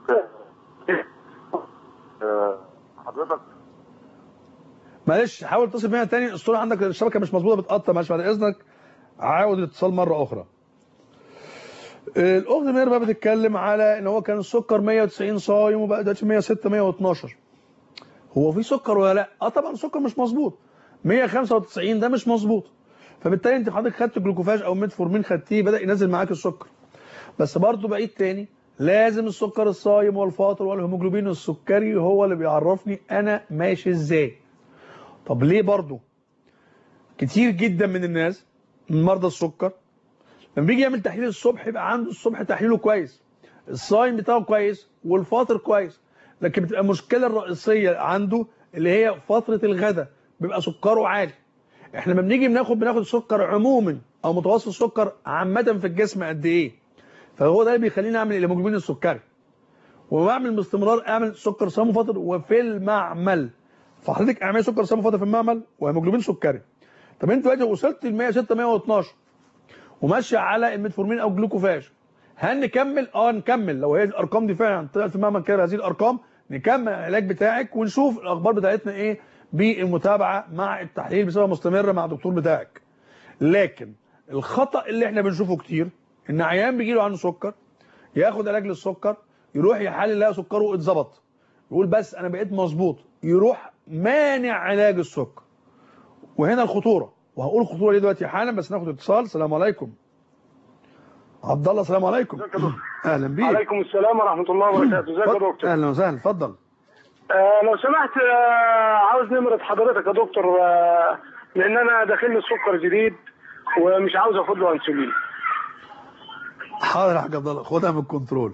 آه، حضرتك معلش حاول تتصل بينا تاني الصوره عندك الشبكه مش مظبوطه بتقطع معلش بعد اذنك عاود الاتصال مره اخرى آه، الاخت مير بقى بتتكلم على ان هو كان السكر 190 صايم وبقى دلوقتي 106 112 هو في سكر ولا لا اه طبعا السكر مش مظبوط 195 ده مش مظبوط فبالتالي انت حضرتك خدت جلوكوفاج او ميتفورمين خدتيه بدا ينزل معاك السكر بس برضه بعيد تاني لازم السكر الصايم والفاطر والهيموجلوبين السكري هو اللي بيعرفني انا ماشي ازاي طب ليه برضه كتير جدا من الناس من مرضى السكر لما بيجي يعمل تحليل الصبح يبقى عنده الصبح تحليله كويس الصايم بتاعه كويس والفاطر كويس لكن بتبقى المشكله الرئيسيه عنده اللي هي فتره الغداء بيبقى سكره عالي احنا لما بنيجي بناخد بناخد السكر عموما او متوسط السكر عامه في الجسم قد ايه فهو ده اللي بيخليني اعمل الهيموجلوبين السكري وبعمل باستمرار اعمل سكر صام وفاطر وفي المعمل فحضرتك اعملي سكر صام وفاطر في المعمل وهيموجلوبين سكري طب انت دلوقتي وصلت ل 106 112 وماشيه على الميتفورمين او جلوكوفاج هل نكمل اه نكمل لو هي الارقام دي فعلا طلعت في المعمل كده بهذه الارقام نكمل العلاج بتاعك ونشوف الاخبار بتاعتنا ايه بالمتابعه مع التحليل بصفه مستمره مع الدكتور بتاعك لكن الخطا اللي احنا بنشوفه كتير ان عيان بيجي له عنده سكر ياخد علاج للسكر يروح يحلل يلاقي سكره اتظبط يقول بس انا بقيت مظبوط يروح مانع علاج السكر وهنا الخطوره وهقول الخطوره دي دلوقتي حالا بس ناخد اتصال السلام عليكم عبد الله السلام عليكم اهلا بيك عليكم السلام ورحمة الله وبركاته ازيك يا اتفضل. دكتور اهلا وسهلا اتفضل آه لو سمحت آه عاوز نمرة حضرتك يا دكتور آه لان انا داخل لي السكر جديد ومش عاوز اخد له انسولين حاضر يا حاج عبد الله خدها من الكنترول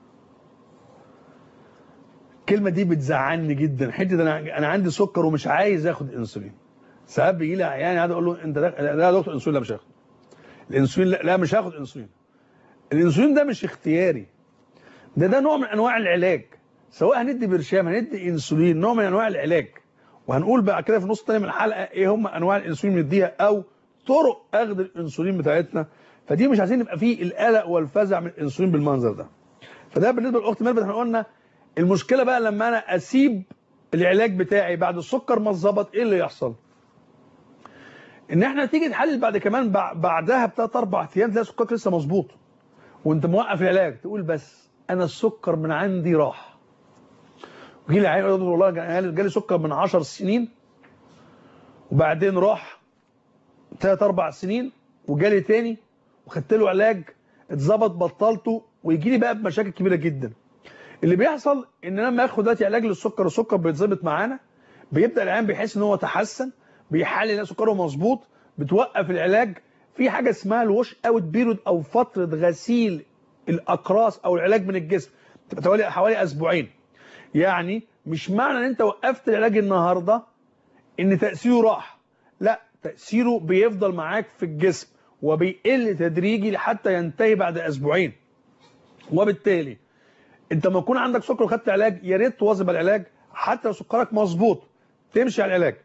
الكلمه دي بتزعلني جدا حته انا انا عندي سكر ومش عايز اخد انسولين ساعات بيجي لي عيان قاعد اقول له انت داخل لا يا دكتور انسولين لا مش هاخد الانسولين لا, لا مش هاخد انسولين الانسولين ده مش اختياري ده ده نوع من انواع العلاج سواء هندي برشام هندي انسولين نوع من انواع العلاج وهنقول بقى كده في النص الثاني من الحلقه ايه هم انواع الانسولين بنديها او طرق اخذ الانسولين بتاعتنا فدي مش عايزين يبقى فيه القلق والفزع من الانسولين بالمنظر ده فده بالنسبه للاخت ميرفت احنا قلنا المشكله بقى لما انا اسيب العلاج بتاعي بعد السكر ما اتظبط ايه اللي يحصل ان احنا تيجي تحلل بعد كمان بع- بعدها بثلاث اربع ايام تلاقي سكرك لسه مظبوط وانت موقف العلاج تقول بس انا السكر من عندي راح ويجي لي عيان يقول لي والله جالي جالي سكر من 10 سنين وبعدين راح ثلاث اربع سنين وجالي تاني وخدت له علاج اتظبط بطلته ويجي لي بقى بمشاكل كبيره جدا اللي بيحصل ان انا لما اخد دلوقتي علاج للسكر السكر بيتظبط معانا بيبدا العيان بيحس ان هو تحسن بيحلل ان سكره مظبوط بتوقف العلاج في حاجه اسمها الوش اوت بيرود او فتره غسيل الاقراص او العلاج من الجسم تبقى حوالي حوالي اسبوعين يعني مش معنى ان انت وقفت العلاج النهارده ان تاثيره راح لا تاثيره بيفضل معاك في الجسم وبيقل تدريجي لحتى ينتهي بعد اسبوعين وبالتالي انت لما يكون عندك سكر وخدت علاج يا ريت تواظب على العلاج حتى لو سكرك مظبوط تمشي على العلاج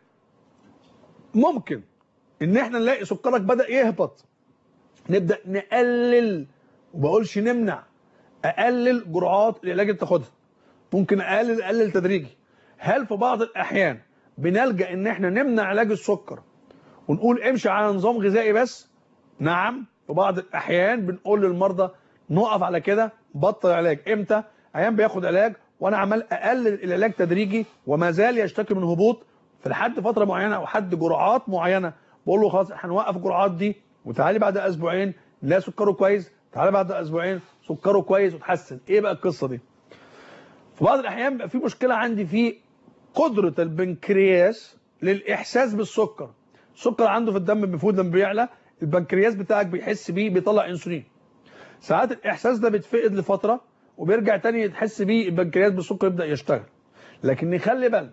ممكن ان احنا نلاقي سكرك بدا يهبط نبدا نقلل وبقولش نمنع اقلل جرعات العلاج اللي بتاخدها ممكن اقلل اقلل تدريجي هل في بعض الاحيان بنلجا ان احنا نمنع علاج السكر ونقول امشي على نظام غذائي بس نعم في بعض الاحيان بنقول للمرضى نقف على كده بطل علاج امتى عيان بياخد علاج وانا عمال اقلل العلاج تدريجي وما زال يشتكي من هبوط في لحد فتره معينه او حد جرعات معينه بقول له خلاص هنوقف الجرعات دي وتعالي بعد اسبوعين لا سكره كويس تعالى بعد اسبوعين سكره كويس وتحسن ايه بقى القصه دي في بعض الاحيان بقى في مشكله عندي في قدره البنكرياس للاحساس بالسكر السكر عنده في الدم المفروض لما بيعلى البنكرياس بتاعك بيحس بيه بيطلع انسولين ساعات الاحساس ده بيتفقد لفتره وبيرجع تاني تحس بيه البنكرياس بالسكر يبدا يشتغل لكن نخلي بالنا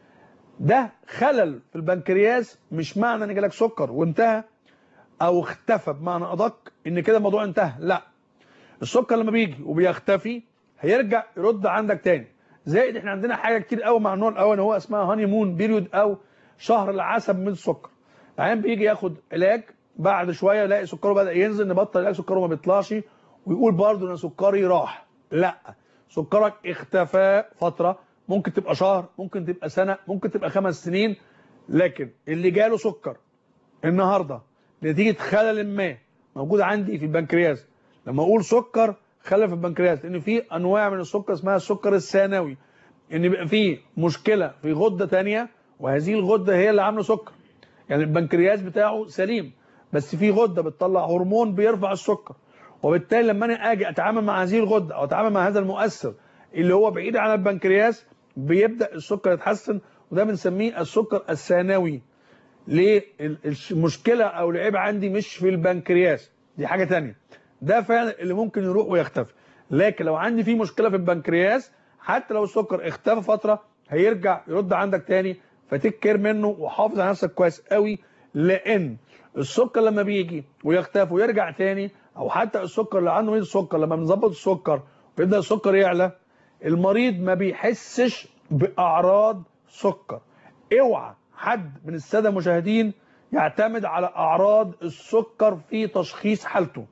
ده خلل في البنكرياس مش معنى ان جالك سكر وانتهى او اختفى بمعنى ادق ان كده الموضوع انتهى لا السكر لما بيجي وبيختفي هيرجع يرد عندك تاني زائد احنا عندنا حاجه كتير قوي مع النوع الاول هو اسمها هاني مون بيريود او شهر العسل من السكر العيان بيجي ياخد علاج بعد شويه يلاقي سكره بدا ينزل نبطل علاج سكره ما بيطلعش ويقول برضه ان سكري راح لا سكرك اختفى فتره ممكن تبقى شهر ممكن تبقى سنه ممكن تبقى خمس سنين لكن اللي جاله سكر النهارده نتيجه خلل ما موجود عندي في البنكرياس لما اقول سكر خلل في البنكرياس لان في انواع من السكر اسمها السكر الثانوي ان يبقى في مشكله في غده ثانيه وهذه الغده هي اللي عامله سكر يعني البنكرياس بتاعه سليم بس في غده بتطلع هرمون بيرفع السكر وبالتالي لما انا اجي اتعامل مع هذه الغده او اتعامل مع هذا المؤثر اللي هو بعيد عن البنكرياس بيبدا السكر يتحسن وده بنسميه السكر الثانوي ليه المشكله او العيب عندي مش في البنكرياس دي حاجه ثانيه ده فعلا اللي ممكن يروح ويختفي لكن لو عندي في مشكله في البنكرياس حتى لو السكر اختفى فتره هيرجع يرد عندك تاني فتكر منه وحافظ على نفسك كويس قوي لان السكر لما بيجي ويختفي ويرجع تاني او حتى السكر اللي عنده مريض السكر لما بنظبط السكر ويبدا السكر يعلى المريض ما بيحسش باعراض سكر اوعى حد من الساده المشاهدين يعتمد على اعراض السكر في تشخيص حالته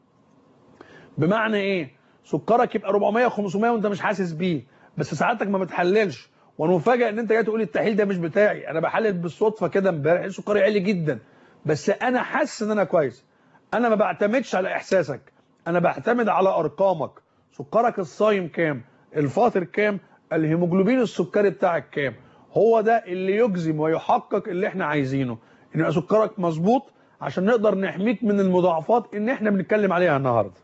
بمعنى ايه سكرك يبقى 400 500 وانت مش حاسس بيه بس ساعاتك ما بتحللش وانا مفاجئ ان انت جاي تقول لي التحليل ده مش بتاعي انا بحلل بالصدفه كده امبارح سكري عالي جدا بس انا حاسس ان انا كويس انا ما بعتمدش على احساسك انا بعتمد على ارقامك سكرك الصايم كام الفاطر كام الهيموجلوبين السكري بتاعك كام هو ده اللي يجزم ويحقق اللي احنا عايزينه ان يبقى سكرك مظبوط عشان نقدر نحميك من المضاعفات اللي احنا بنتكلم عليها النهارده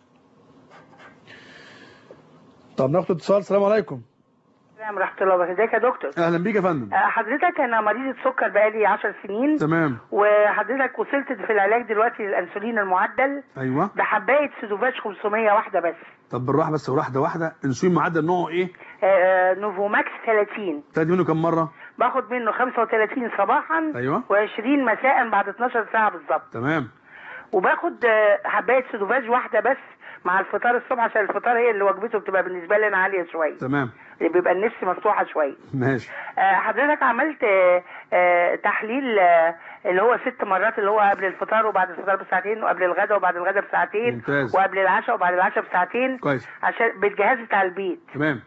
طب ناخد اتصال السلام عليكم السلام ورحمة الله وبركاته ازيك يا دكتور اهلا بيك يا فندم آه، حضرتك انا مريضة سكر بقالي 10 سنين تمام وحضرتك وصلت في العلاج دلوقتي للانسولين المعدل ايوه بحبايه سودوفاج 500 واحده بس طب بالراحه بس واحده واحده انسولين معدل نوعه ايه آه، نوفوماكس 30 تاخد منه كم مره باخد منه 35 صباحا ايوه و20 مساء بعد 12 ساعه بالظبط تمام وباخد آه، حبايه سودوفاج واحده بس مع الفطار الصبح عشان الفطار هي اللي وجبته بتبقى بالنسبه لي انا عاليه شويه تمام اللي بيبقى النفس مفتوحه شويه ماشي آه، حضرتك عملت آه، آه، تحليل آه، اللي هو ست مرات اللي هو قبل الفطار وبعد الفطار بساعتين وقبل الغداء وبعد الغداء بساعتين ممتاز. وقبل العشاء وبعد العشاء بساعتين كويس عشان بالجهاز بتاع البيت تمام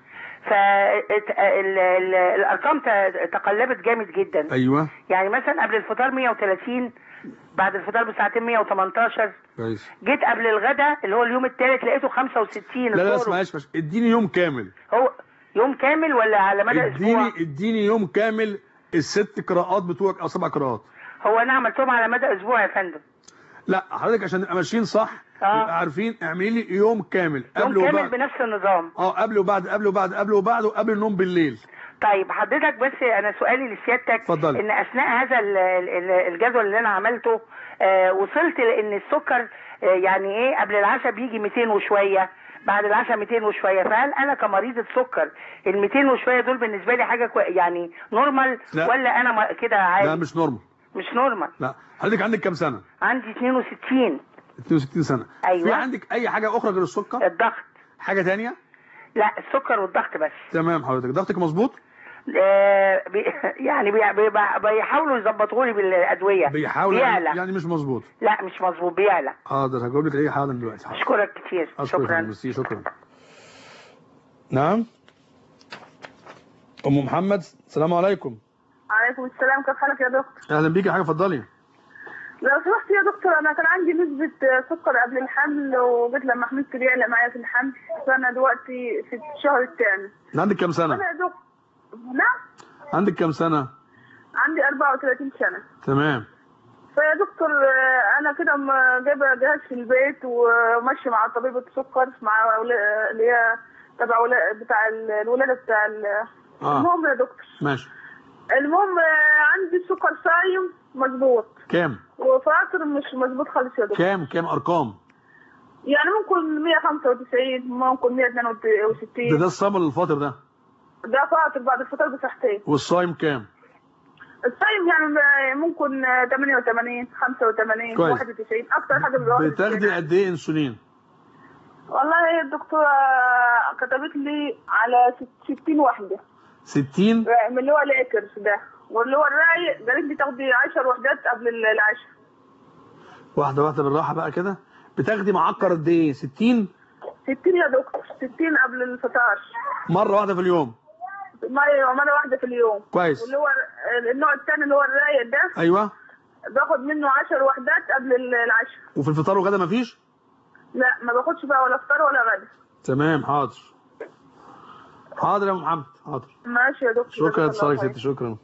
فالارقام تقلبت جامد جدا ايوه يعني مثلا قبل الفطار 130 بعد الفطار بساعتين 118 كويس جيت قبل الغداء اللي هو اليوم الثالث لقيته 65 لا لا الظهر. اسمع اسمع اديني يوم كامل هو يوم كامل ولا على مدى اسبوع اديني اديني يوم كامل الست قراءات بتوعك او سبع قراءات هو انا عملتهم على مدى اسبوع يا فندم لا حضرتك عشان نبقى ماشيين صح اه يبقى عارفين اعملي لي يوم كامل يوم قبل كامل وبعد بنفس النظام اه قبل وبعد قبل وبعد قبل وبعد وقبل النوم بالليل طيب حضرتك بس انا سؤالي لسيادتك اتفضلي. ان اثناء هذا ال- ال- الجدول اللي انا عملته آه وصلت لان السكر آه يعني ايه قبل العشاء بيجي 200 وشويه بعد العشاء 200 وشويه فهل انا كمريضه سكر ال 200 وشويه دول بالنسبه لي حاجه كوي يعني نورمال لا. ولا انا م- كده عادي لا مش نورمال مش نورمال لا حضرتك عندك كام سنه عندي 62 62 سنه أيوة. في عندك اي حاجه اخرى غير السكر الضغط حاجه تانية لا السكر والضغط بس تمام حضرتك ضغطك مظبوط آه بي يعني بي بي بيحاولوا يظبطوا لي بالادويه بيحاول بيعلى يعني, يعني مش مظبوط لا مش مظبوط بيعلى حاضر هجاوب لك ايه حالا دلوقتي حاضر. اشكرك كتير أشكرك يا شكرا فندم. ميرسي شكرا نعم ام محمد السلام عليكم عليكم السلام كيف حالك يا دكتور اهلا بيكي حاجه اتفضلي لو سمحت يا دكتور انا كان عندي نسبة سكر قبل الحمل وجيت لما حملت بيعلى معايا في الحمل فانا دلوقتي في الشهر الثاني عندك كام سنه انا يا دكتور نعم عندك كام سنه عندي 34 سنة تمام فيا دكتور آه، انا كده م- جايبه جهاز في البيت وماشي مع طبيبة سكر مع ولا- اللي هي تبع ولا- بتاع ال- الولادة بتاع ال- اه المهم يا دكتور ماشي المهم آه، عندي السكر صايم مظبوط كام وفاطر مش مظبوط خالص يا دكتور كام كام ارقام يعني ممكن 195 ممكن 162 ده ده الصبر الفاطر ده ده فاطر بعد الفطار بساعتين والصايم كام الصايم يعني ممكن 88 85 كويس. 91 اكتر حاجه بيبقى 91. بتاخدي قد ايه انسولين والله هي الدكتورة كتبت لي على ست- 60 واحدة 60 من اللي هو الاكرز ده واللي هو الرايق قالت لي تاخدي 10 وحدات قبل العشاء واحده واحده بالراحه بقى كده بتاخدي معكر قد ايه 60 60 يا دكتور 60 قبل الفطار مره واحده في اليوم مرة مرة واحدة في اليوم كويس. واللي هو النوع الثاني اللي هو الرايق ده ايوه باخد منه 10 وحدات قبل العشاء وفي الفطار والغدا مفيش لا ما باخدش بقى ولا فطار ولا غدا تمام حاضر حاضر يا أم محمد حاضر ماشي يا دكتور شكرا جزاك الله اتصالك خير. ست شكرا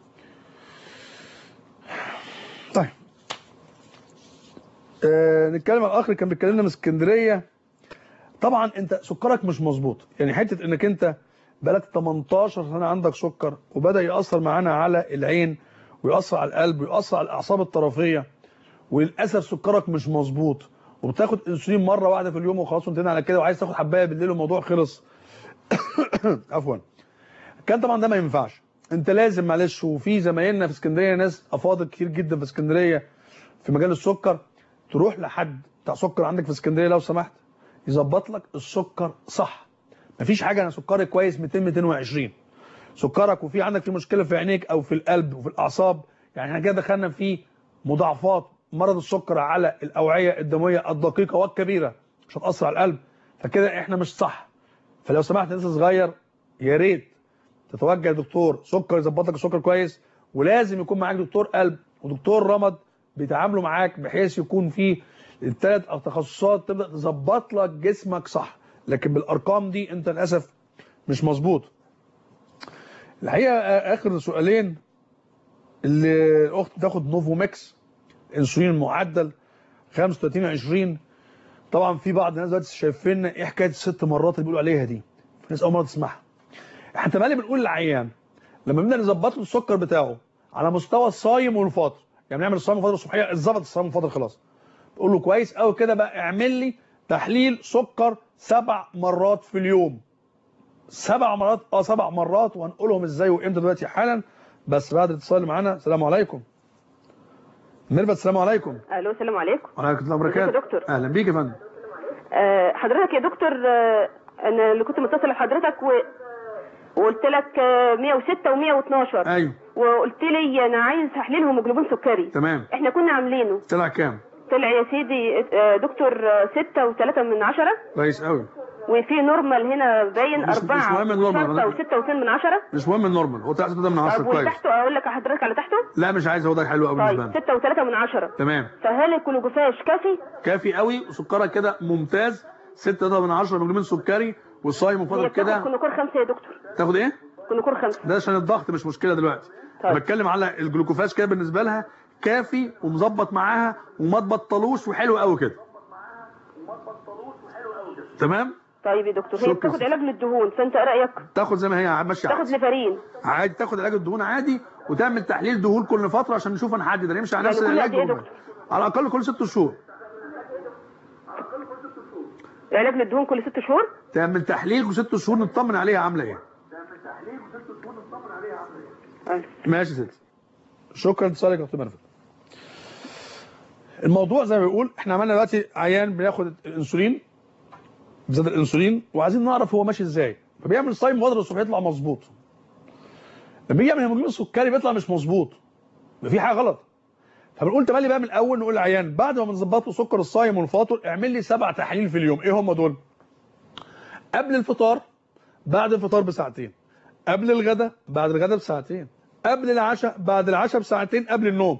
طيب آه نتكلم عن الاخر كان بيتكلمنا من اسكندريه طبعا انت سكرك مش مظبوط يعني حته انك انت بقالك 18 سنه عندك سكر وبدا ياثر معانا على العين ويأثر على القلب ويأثر على الاعصاب الطرفيه وللاسف سكرك مش مظبوط وبتاخد انسولين مره واحده في اليوم وخلاص وانتهينا على كده وعايز تاخد حبايه بالليل والموضوع خلص عفوا كان طبعا ده ما ينفعش انت لازم معلش وفي زمايلنا في اسكندريه ناس افاضل كتير جدا في اسكندريه في مجال السكر تروح لحد بتاع سكر عندك في اسكندريه لو سمحت يظبط لك السكر صح مفيش حاجه انا سكري كويس 200 220 سكرك وفي عندك في مشكله في عينيك او في القلب وفي الاعصاب يعني احنا كده دخلنا في مضاعفات مرض السكر على الاوعيه الدمويه الدقيقه والكبيره مش هتاثر على القلب فكده احنا مش صح فلو سمحت لسه صغير يا ريت تتوجه لدكتور سكر يظبط لك السكر كويس ولازم يكون معاك دكتور قلب ودكتور رمد بيتعاملوا معاك بحيث يكون في الثلاث تخصصات تبدا تظبط لك جسمك صح لكن بالارقام دي انت للاسف مش مظبوط الحقيقه اخر سؤالين اللي الاخت بتاخد نوفوميكس انسولين معدل 35 20 طبعا في بعض الناس دلوقتي شايفين ايه حكايه الست مرات اللي بيقولوا عليها دي في ناس اول مره تسمعها احنا تملي بنقول للعيان لما بدنا نظبط له السكر بتاعه على مستوى الصايم والفاطر يعني نعمل الصايم والفاطر الصبحيه اتظبط الصايم والفاطر خلاص تقول له كويس قوي كده بقى اعمل لي تحليل سكر سبع مرات في اليوم سبع مرات اه سبع مرات وهنقولهم ازاي وامتى دلوقتي حالا بس بعد الاتصال اللي معانا السلام عليكم ميرفت السلام عليكم الو السلام عليكم وعليكم السلام ازيك وبركاته يا دكتور؟ اهلا بيك يا فندم آه، حضرتك يا دكتور آه، انا اللي كنت متصل بحضرتك و... وقلت لك آه، 106 و112 ايوه وقلت لي انا عايز تحليل هيموجلوبين سكري تمام احنا كنا عاملينه طلع كام طلع يا سيدي آه، دكتور آه، 6 و3 من عشرة كويس قوي وفي نورمال هنا باين مش- مش أربعة مهم النورمال، وستة أنا- وستة واتنين من عشرة مش مهم النورمال هو طلع 6 من 10 طب كويس وتحته أقول لك حضرتك على تحته لا مش عايز هو ده حلو قوي بالنسبه طيب لنا ستة وثلاثة من عشرة تمام فهل الكلوجوفاش كافي؟ كافي قوي وسكرك كده ممتاز 6 من 10 مليون سكري والصايم هي وفاضل بتاخد كده كلوكور خمسة يا دكتور تاخد ايه كلوكور خمسة ده عشان الضغط مش مشكله دلوقتي طيب. انا بتكلم على الجلوكوفاج كده بالنسبه لها كافي ومظبط معاها وما تبطلوش وحلو قوي كده تمام طيب يا دكتور هي شكرا. بتاخد علاج للدهون فانت ايه رايك تاخد زي ما هي ماشيه تاخد عادي. ليفارين عادي تاخد علاج الدهون عادي وتعمل تحليل دهون كل فتره عشان نشوف هنحدد هنمشي على يعني نفس كل العلاج قد إيه يا ولا لا. على الاقل كل ست شهور علاج للدهون كل ست شهور تعمل تحليل وست شهور نطمن عليها عامله ايه ماشي يا ستي شكرا لاتصالك يا دكتور مرفت الموضوع زي ما بيقول احنا عملنا دلوقتي عيان بياخد الانسولين زاد الانسولين وعايزين نعرف هو ماشي ازاي فبيعمل صايم مبادره الصبح يطلع مظبوط لما يجي يعمل هيموجلوبين السكري بيطلع مش مظبوط يبقى في حاجه غلط فبنقول تملي بقى من الاول نقول للعيان بعد ما بنظبط له سكر الصايم والفاطر اعمل لي سبع تحاليل في اليوم ايه هم دول قبل الفطار بعد الفطار بساعتين قبل الغداء بعد الغداء بساعتين قبل العشاء بعد العشاء بساعتين قبل النوم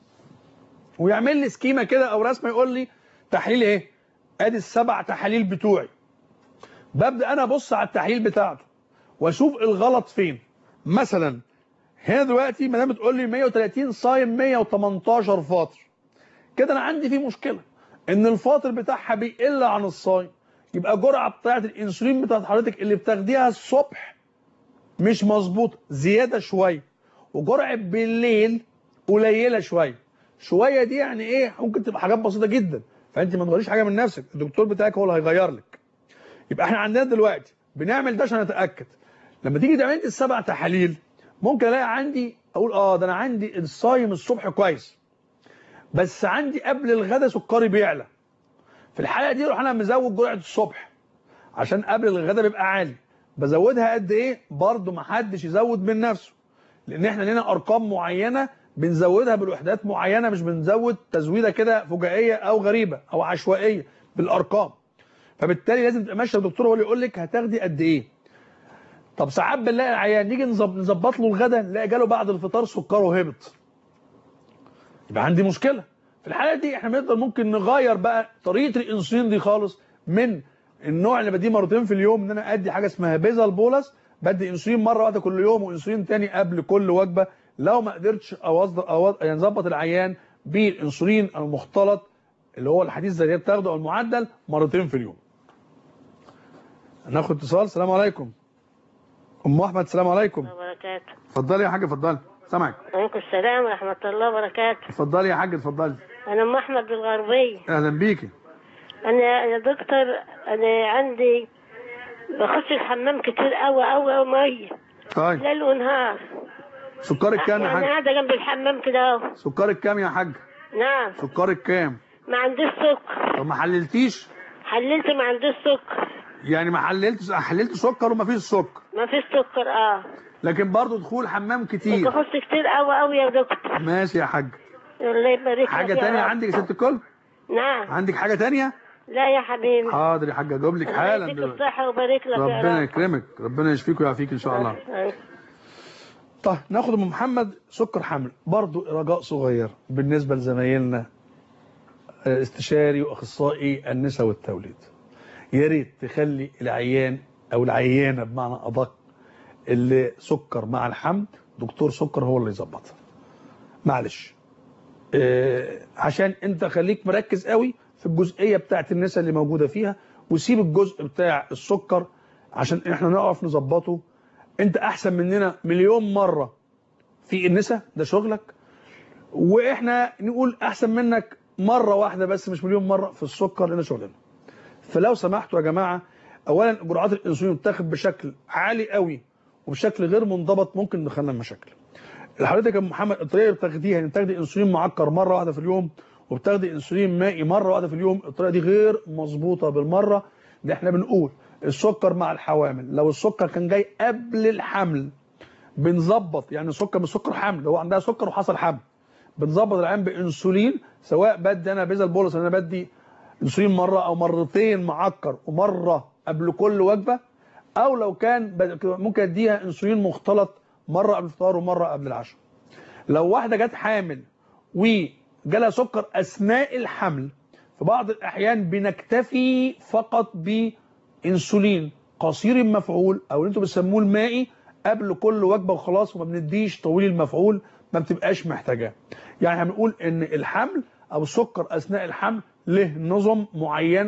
ويعمل لي سكيمه كده او رسمه يقول لي تحليل ايه ادي السبع تحاليل بتوعي ببدا انا ابص على التحليل بتاعته واشوف الغلط فين مثلا هنا دلوقتي ما دام بتقول لي 130 صايم 118 فاطر كده انا عندي في مشكله ان الفاطر بتاعها بيقل عن الصايم يبقى جرعه بتاعه الانسولين بتاعت حضرتك اللي بتاخديها الصبح مش مظبوط زياده شويه وجرعه بالليل قليله شويه شويه دي يعني ايه ممكن تبقى حاجات بسيطه جدا فانت ما تغيريش حاجه من نفسك الدكتور بتاعك هو اللي هيغير لك يبقى احنا عندنا دلوقتي بنعمل ده عشان نتاكد لما تيجي تعمل لي السبع تحاليل ممكن الاقي عندي اقول اه ده انا عندي الصايم الصبح كويس بس عندي قبل الغداء سكري بيعلى في الحاله دي اروح انا مزود جرعه الصبح عشان قبل الغداء بيبقى عالي بزودها قد ايه برضه ما حدش يزود من نفسه لان احنا لنا ارقام معينه بنزودها بالوحدات معينه مش بنزود تزويده كده فجائيه او غريبه او عشوائيه بالارقام فبالتالي لازم تبقى ماشيه الدكتور هو اللي يقول لك هتاخدي قد ايه طب ساعات بنلاقي العيان نيجي نظب- نظبط له الغدا نلاقي جاله بعد الفطار سكره هبط يبقى عندي مشكله في الحاله دي احنا بنقدر ممكن نغير بقى طريقه الانسولين دي خالص من النوع اللي بديه مرتين في اليوم ان انا ادي حاجه اسمها بيزال بولس بدي انسولين مره واحده كل يوم وانسولين تاني قبل كل وجبه لو ما قدرتش اوظف أو يعني نظبط العيان بالانسولين المختلط اللي هو الحديث زي اللي بتاخده او المعدل مرتين في اليوم هناخد اتصال السلام عليكم ام احمد السلام عليكم وبركاته اتفضلي يا حاج اتفضلي سامعك عليكم السلام ورحمة الله وبركاته اتفضلي يا حاج اتفضلي أنا أم أحمد الغربية اهلا بيكي أنا يا دكتور أنا عندي بخش الحمام كتير أوي أوي أوي مية طيب ليل ونهار سكرك كام يا أنا حاج قاعدة جنب الحمام كده أهو سكرك كام يا حاج نعم سكرك كام ما عنديش سكر طب ما حللتيش حللت ما عنديش سكر يعني ما حللت حللت سكر وما فيش سكر ما فيش سكر اه لكن برضه دخول حمام كتير بخش كتير أوي أوي يا دكتور ماشي يا حاج الله يبارك لك حاجه يا تانية رب. عندك يا ست الكل نعم عندك حاجه تانية لا يا حبيبي حاضر يا حاج اجاوب لك الله حالا يديك دلوقتي الصحة ويبارك لك يا ربنا رب يكرمك ربنا يشفيك ويعافيك ان شاء الله آه. طيب ناخد ام محمد سكر حمل برضو رجاء صغير بالنسبه لزمايلنا آه، استشاري واخصائي النساء والتوليد يا ريت تخلي العيان او العيانه بمعنى ادق اللي سكر مع الحمل دكتور سكر هو اللي يظبطها معلش آه، عشان انت خليك مركز قوي في الجزئيه بتاعت النساء اللي موجوده فيها وسيب الجزء بتاع السكر عشان احنا نعرف نظبطه انت احسن مننا مليون مره في النساء ده شغلك واحنا نقول احسن منك مره واحده بس مش مليون مره في السكر لان شغلنا فلو سمحتوا يا جماعه اولا جرعات الانسولين بتاخد بشكل عالي قوي وبشكل غير منضبط ممكن يدخلنا مشاكل حضرتك يا أم محمد الطريقه اللي بتاخديها ان تاخدي انسولين معكر مره واحده في اليوم وبتاخدي انسولين مائي مره واحده في اليوم الطريقه دي غير مظبوطه بالمره ده احنا بنقول السكر مع الحوامل لو السكر كان جاي قبل الحمل بنظبط يعني سكر مش سكر حمل هو عندها سكر وحصل حمل بنظبط العين بانسولين سواء بدي انا بيزا البولس انا بدي انسولين مره او مرتين معكر ومره قبل كل وجبه او لو كان بد- ممكن اديها انسولين مختلط مره قبل الفطار ومره قبل العشاء لو واحده جت حامل وجالها سكر اثناء الحمل في بعض الاحيان بنكتفي فقط بانسولين قصير المفعول او اللي انتوا بتسموه المائي قبل كل وجبه وخلاص وما بنديش طويل المفعول ما بتبقاش محتاجاه يعني هنقول ان الحمل او السكر اثناء الحمل له نظم معينه في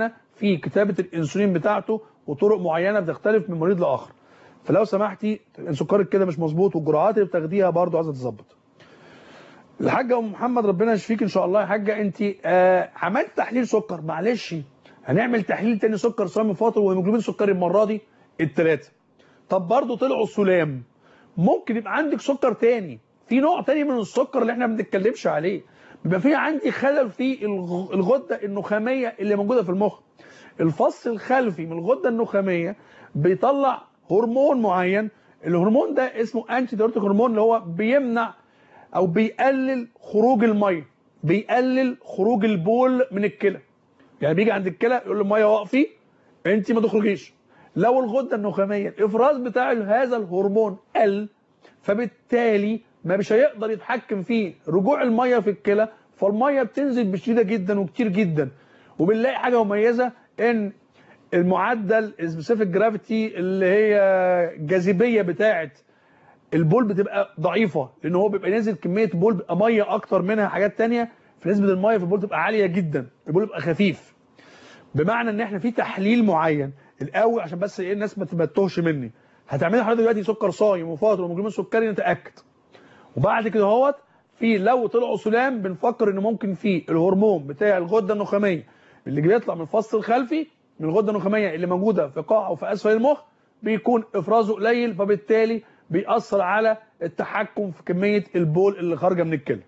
في كتابه الانسولين بتاعته وطرق معينه بتختلف من مريض لاخر فلو سمحتي سكرك كده مش مظبوط والجرعات اللي بتاخديها برضو عايزه تظبط الحاجه ام محمد ربنا يشفيك ان شاء الله يا حاجه انت آه عملت تحليل سكر معلش هنعمل تحليل تاني سكر صيام فاطر وهيموجلوبين سكري المره دي الثلاثه طب برضو طلعوا سلام ممكن يبقى عندك سكر تاني في نوع تاني من السكر اللي احنا ما بنتكلمش عليه بيبقى في عندي خلل في الغ- الغده النخاميه اللي موجوده في المخ الفص الخلفي من الغده النخاميه بيطلع هرمون معين الهرمون ده اسمه انتي دايوريتيك هرمون اللي هو بيمنع او بيقلل خروج الميه بيقلل خروج البول من الكلى يعني بيجي عند الكلى يقول له الميه وقفي انت ما تخرجيش لو الغده النخاميه الافراز بتاع هذا الهرمون قل فبالتالي ما مش هيقدر يتحكم في رجوع الميه في الكلى فالميه بتنزل بشديده جدا وكتير جدا وبنلاقي حاجه مميزه ان المعدل سبيسيفيك جرافيتي اللي هي الجاذبيه بتاعه البول بتبقى ضعيفه لان هو بيبقى نازل كميه بول بيبقى ميه اكتر منها حاجات تانية فنسبه الميه في البول تبقى عاليه جدا البول بيبقى خفيف بمعنى ان احنا في تحليل معين الاول عشان بس ايه الناس ما ما تتوهش مني هتعملي حضرتك دلوقتي سكر صايم وفاطر ومجرمين سكري نتاكد وبعد كده اهوت في لو طلعوا سلام بنفكر ان ممكن في الهرمون بتاع الغده النخاميه اللي بيطلع من الفص الخلفي من الغده النخاميه اللي موجوده في قاع وفي اسفل المخ بيكون افرازه قليل فبالتالي بيأثر على التحكم في كميه البول اللي خارجه من الكلى.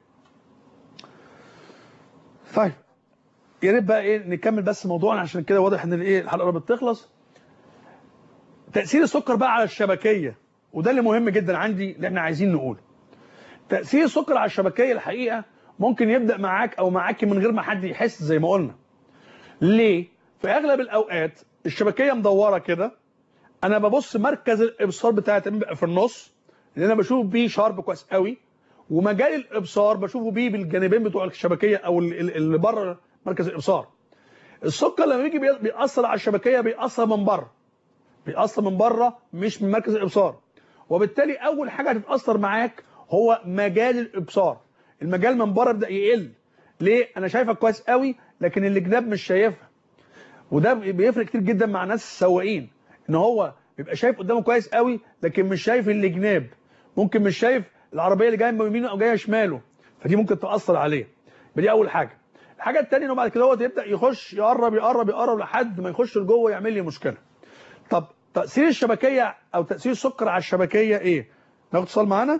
طيب يا ريت بقى ايه نكمل بس موضوعنا عشان كده واضح ان الايه الحلقه قربت تخلص. تأثير السكر بقى على الشبكيه وده اللي مهم جدا عندي اللي احنا عايزين نقوله. تأثير السكر على الشبكيه الحقيقه ممكن يبدأ معاك او معاك من غير ما حد يحس زي ما قلنا. ليه؟ في اغلب الاوقات الشبكيه مدوره كده انا ببص مركز الابصار بتاعي تقريبا بيبقى في النص اللي انا بشوف بيه شارب كويس قوي ومجال الابصار بشوفه بيه بالجانبين بتوع الشبكيه او ال- ال- اللي بره مركز الابصار السكر لما بيجي بي- بيأثر على الشبكيه بيأثر من بره بيأثر من بره مش من مركز الابصار وبالتالي اول حاجه هتتأثر معاك هو مجال الابصار المجال من بره بدا يقل ليه انا شايفك كويس قوي لكن اللي جناب مش شايفها وده بيفرق كتير جدا مع ناس السواقين ان هو بيبقى شايف قدامه كويس قوي لكن مش شايف اللي جناب ممكن مش شايف العربيه اللي جايه من يمينه او جايه شماله فدي ممكن تاثر عليه دي اول حاجه الحاجه الثانيه انه بعد كده هو يبدا يخش يقرب يقرب يقرب لحد ما يخش لجوه يعمل لي مشكله طب تاثير الشبكيه او تاثير السكر على الشبكيه ايه ناخد اتصال معانا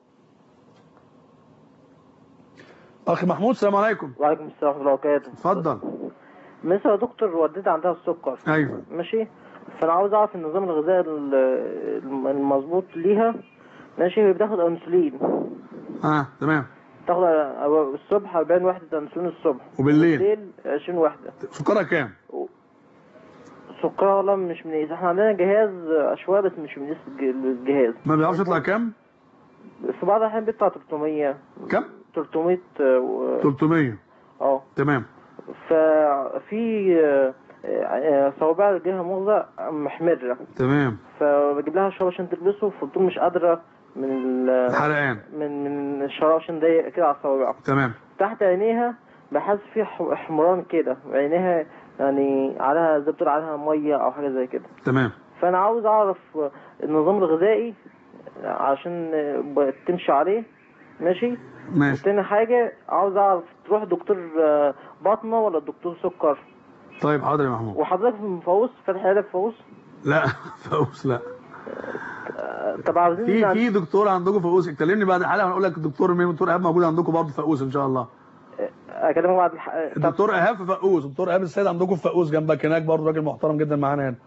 اخي محمود السلام عليكم وعليكم السلام ورحمة الله وبركاته اتفضل مثل يا دكتور والدتي عندها السكر ايوه ماشي فأنا عاوز أعرف النظام الغذائي ال- المظبوط ليها ماشي هي بتاخد أنسولين اه تمام تاخد أو الصبح 40 وحدة أنسولين الصبح وبالليل؟ بالليل 20 وحدة سكرها كام سكرها والله مش من احنا عندنا جهاز أشواء بس مش من الجهاز ما بيعرفش يطلع كام في بعض الأحيان بيطلع 300 كم 300 و- 300 اه تمام ففي آه، آه، صوابع رجلها مغزى محمرة تمام فبجيب لها شراب عشان تلبسه فبتقوم مش قادرة من ال- الحرقان من من الشراب عشان ضيق كده على الصوابع تمام تحت عينيها بحس في ح- حمران كده عينيها يعني عليها زي بتقول عليها مية أو حاجة زي كده تمام فأنا عاوز أعرف النظام الغذائي عشان ب- تمشي عليه ماشي ماشي وتاني حاجة عاوز أعرف تروح دكتور آه، باطنة ولا دكتور سكر طيب حاضر يا محمود وحضرتك في فاووس فاتح عيادة في فاووس لا فوز لا طب عاوزين في نعمل- في دكتور عندكم فوز كلمني بعد الحلقه هنقول لك الدكتور مين دكتور ايهاب موجود عندكم برضه في فقوس ان شاء الله اكلمك بعد الح... طب الدكتور ايهاب في فقوس دكتور ايهاب السيد عندكم في فقوس جنبك هناك برضه راجل محترم جدا معانا هنا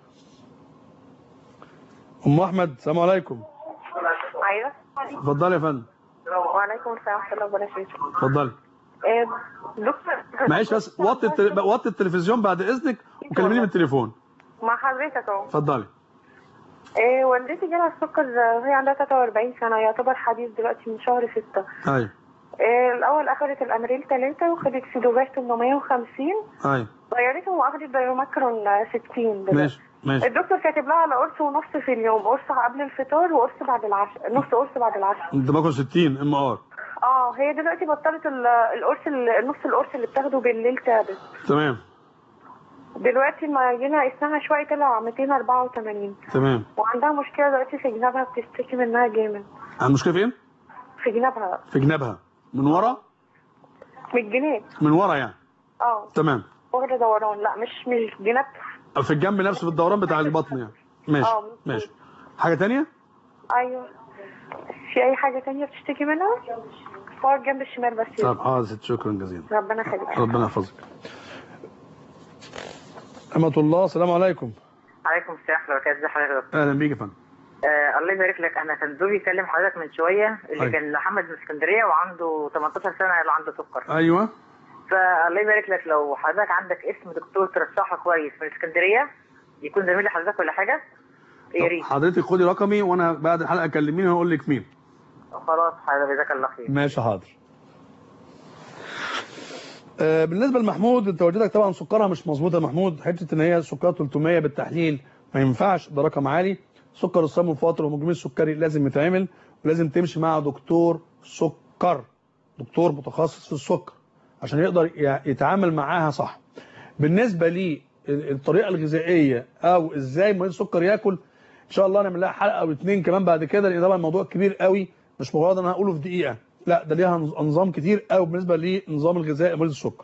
ام احمد السلام عليكم ايوه اتفضلي يا فندم وعليكم السلام ورحمه الله وبركاته اتفضلي إيه، دكتور معلش بس وطي التل... وطي التلفزيون بعد اذنك وكلميني من التليفون مع حضرتك اهو اتفضلي إيه والدتي جالها السكر وهي عندها 43 سنه يعتبر حديث دلوقتي من شهر 6 ايوه إيه الاول اخذت الامريل 3 وخدت سيدوباك 850 ايوه غيرته واخدت بايوماكرون 60 دلوقتي. ماشي ماشي الدكتور كاتب لها على قرص ونص في اليوم قرص قبل الفطار وقرص بعد العشاء نص قرص بعد العشاء انت باكل 60 ام ار اه هي دلوقتي بطلت ال- القرص ال- النص القرص اللي بتاخده بالليل ثابت تمام دلوقتي ما جينا قسناها شويه طلع 284 تمام وعندها مشكله دلوقتي في جنابها بتشتكي منها جامد عندها مشكله فين في جنابها في جنابها من ورا من الجناب من ورا يعني اه تمام واخده دوران لا مش مش جناب في الجنب نفسه في الدوران بتاع البطن يعني ماشي اه ماشي حاجه تانية ايوه في اي حاجه تانية بتشتكي منها هو الجنب الشمال بس طب اه ست شكرا جزيلا ربنا يخليك ربنا يحفظك أمة الله السلام عليكم عليكم السلام ورحمه الله وبركاته ازي حضرتك يا دكتور؟ اهلا بيك يا فندم آه الله يبارك لك انا كان زوجي كلم حضرتك من شويه اللي أيوة. كان محمد من اسكندريه وعنده 18 سنه اللي عنده سكر ايوه فالله يبارك لك لو حضرتك عندك اسم دكتور ترشحه كويس من اسكندريه يكون زميل لحضرتك ولا حاجه يا ريت حضرتك خدي رقمي وانا بعد الحلقه كلميني وهقول لك مين خلاص حضرتك جزاك الله خير ماشي حاضر آه، بالنسبه لمحمود انت والدتك طبعا سكرها مش مظبوط يا محمود حته ان هي سكرها 300 بالتحليل ما ينفعش ده رقم عالي سكر الصيام والفطر والمجموع السكري لازم يتعمل ولازم تمشي مع دكتور سكر دكتور متخصص في السكر عشان يقدر ي- يتعامل معاها صح بالنسبه لي ال- الطريقه الغذائيه او ازاي مريض السكر ياكل ان شاء الله نعمل لها حلقه او اتنين كمان بعد كده لان طبعا الموضوع كبير قوي مش مجرد انا هقوله في دقيقه لا ده ليها نظ- نظام كتير قوي بالنسبه لنظام الغذائي لمريض السكر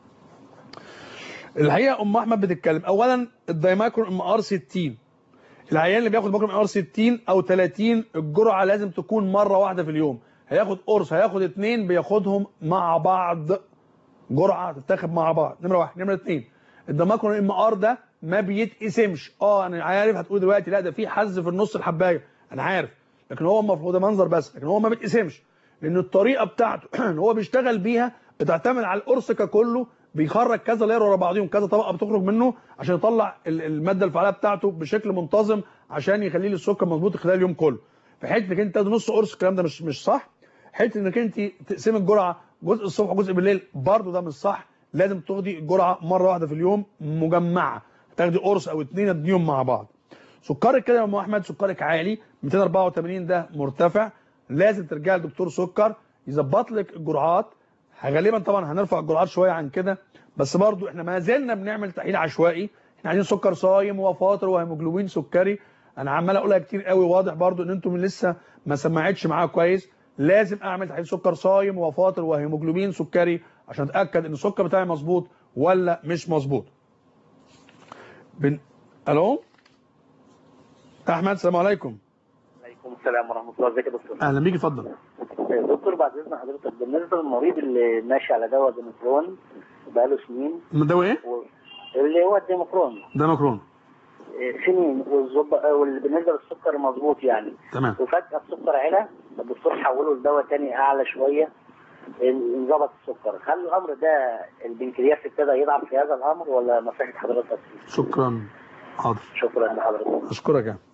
الحقيقه ام احمد بتتكلم اولا الدايماكرون ام ار 60 العيان اللي بياخد ماكرون ام ار 60 او 30 الجرعه لازم تكون مره واحده في اليوم هياخد قرص هياخد اتنين بياخدهم مع بعض جرعه تتاخد مع بعض نمره واحد نمره اتنين الدماكرون ام ار ده ما بيتقسمش اه انا عارف هتقول دلوقتي لا ده في حز في النص الحبايه انا عارف لكن هو المفروض ده منظر بس لكن هو ما بيتقسمش لان الطريقه بتاعته اللي هو بيشتغل بيها بتعتمد على القرص ككله بيخرج كذا لاير ورا بعضيهم كذا طبقه بتخرج منه عشان يطلع ال- الماده الفعاله بتاعته بشكل منتظم عشان يخلي لي السكر مظبوط خلال اليوم كله في حته انك انت تاخد نص قرص الكلام ده مش مش صح حته انك انت تقسمي الجرعه جزء الصبح وجزء بالليل برضه ده مش صح لازم تاخدي الجرعه مره واحده في اليوم مجمعه تاخدي قرص او اتنين اديهم مع بعض سكرك كده يا ام احمد سكرك عالي 284 ده مرتفع لازم ترجع لدكتور سكر يظبط لك الجرعات غالبا طبعا هنرفع الجرعات شويه عن كده بس برضو احنا ما زلنا بنعمل تحليل عشوائي احنا عايزين سكر صايم وفاطر وهيموجلوبين سكري انا عمال اقولها كتير قوي واضح برضو ان انتم لسه ما سمعتش معايا كويس لازم اعمل تحليل سكر صايم وفاطر وهيموجلوبين سكري عشان اتاكد ان السكر بتاعي مظبوط ولا مش مظبوط بن... الو احمد السلام عليكم عليكم السلام ورحمه الله ازيك يا دكتور اهلا بيك اتفضل دكتور بعد اذن حضرتك بالنسبه للمريض اللي ماشي على دواء ديموكرون بقاله سنين من دواء ايه و... اللي هو الديموكرون ده ماكرون إيه، سنين والزب... وبالنسبه للسكر مظبوط يعني تمام وفجاه السكر علا الدكتور حوله لدواء تاني اعلى شويه انظبط السكر هل الامر ده البنكرياس ابتدى يضعف في هذا الامر ولا نصيحه حضرتك شكرا حاضر شكرا لحضرتك اشكرك يا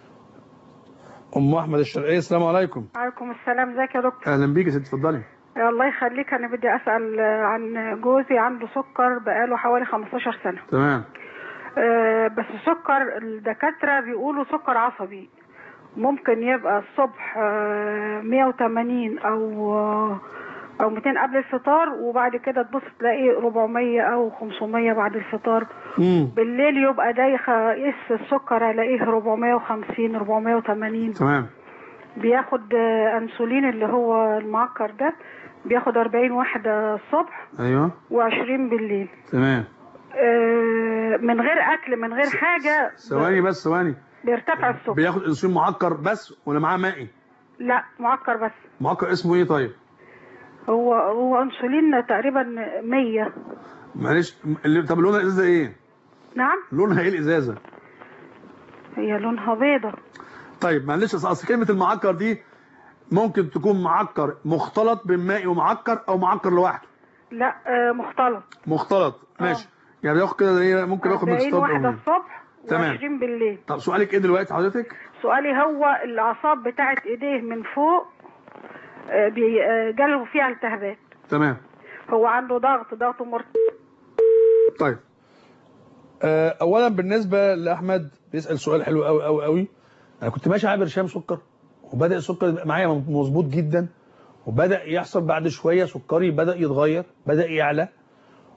ام احمد الشرقيه السلام عليكم عليكم السلام ازيك يا دكتور اهلا بيك يا ستي اتفضلي الله يخليك انا بدي اسال عن جوزي عنده سكر بقاله حوالي 15 سنه تمام آه، بس السكر الدكاتره بيقولوا سكر عصبي ممكن يبقى الصبح آه، 180 او آه، او 200 قبل الفطار وبعد كده تبص تلاقيه 400 او 500 بعد الفطار امم بالليل يبقى دايخ قيس السكر الاقيه 450 480 تمام بياخد آه، انسولين اللي هو المعكر ده بياخد 40 واحدة الصبح ايوه و20 بالليل تمام آه، من غير اكل من غير حاجة ثواني بس ثواني بيرتفع السكر بياخد انسولين معكر بس ولا معاه مائي لا معكر بس معكر اسمه ايه طيب هو هو انسولين تقريبا 100 معلش اللي طب لون الازازه ايه نعم لونها ايه الازازه هي لونها بيضة طيب معلش أصل- اصل كلمه المعكر دي ممكن تكون معكر مختلط بين مائي ومعكر او معكر لوحده لا آه، مختلط مختلط ماشي يعني بياخد كده ايه ممكن ياخد 40 ميكس واحدة الصبح تمام. و20 بالليل طب سؤالك ايه دلوقتي حضرتك سؤالي هو الاعصاب بتاعت ايديه من فوق آه، بي- آه، جاله فيها التهابات تمام هو عنده ضغط ضغطه مرتفع طيب آه، اولا بالنسبه لاحمد بيسال سؤال حلو قوي قوي قوي انا كنت ماشي على برشام سكر وبدا السكر يبقى معايا مظبوط جدا وبدا يحصل بعد شويه سكري بدا يتغير بدا يعلى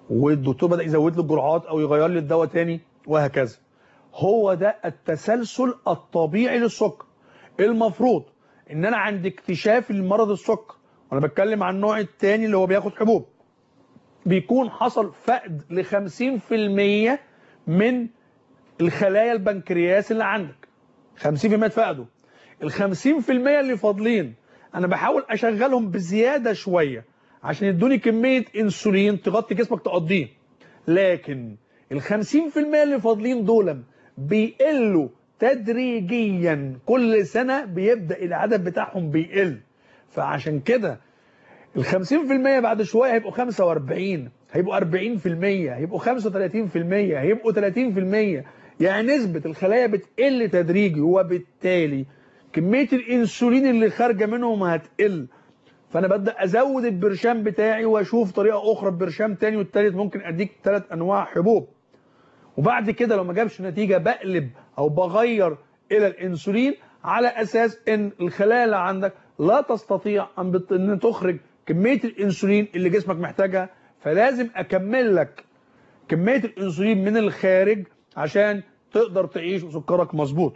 والدكتور بدا يزود لي الجرعات او يغير لي الدواء تاني وهكذا هو ده التسلسل الطبيعي للسكر المفروض ان انا عند اكتشاف المرض السكر وانا بتكلم عن النوع الثاني اللي هو بياخد حبوب بيكون حصل فقد ل 50% من الخلايا البنكرياس اللي عندك 50% اتفقدوا ال 50% اللي فاضلين انا بحاول اشغلهم بزياده شويه عشان يدوني كميه انسولين تغطي جسمك تقضيه لكن ال 50% اللي فاضلين دول بيقلوا تدريجيا كل سنه بيبدا العدد بتاعهم بيقل فعشان كده ال 50% بعد شويه هيبقوا 45 هيبقوا 40% هيبقوا 35% هيبقوا 30% يعني نسبة الخلايا بتقل تدريجي وبالتالي كمية الانسولين اللي خارجة منهم هتقل فانا ببدا ازود البرشام بتاعي واشوف طريقه اخرى ببرشام تاني والتالت ممكن اديك ثلاث انواع حبوب وبعد كده لو ما جابش نتيجه بقلب او بغير الى الانسولين على اساس ان الخلايا اللي عندك لا تستطيع ان بت- ان تخرج كميه الانسولين اللي جسمك محتاجها فلازم اكمل لك كميه الانسولين من الخارج عشان تقدر تعيش وسكرك مظبوط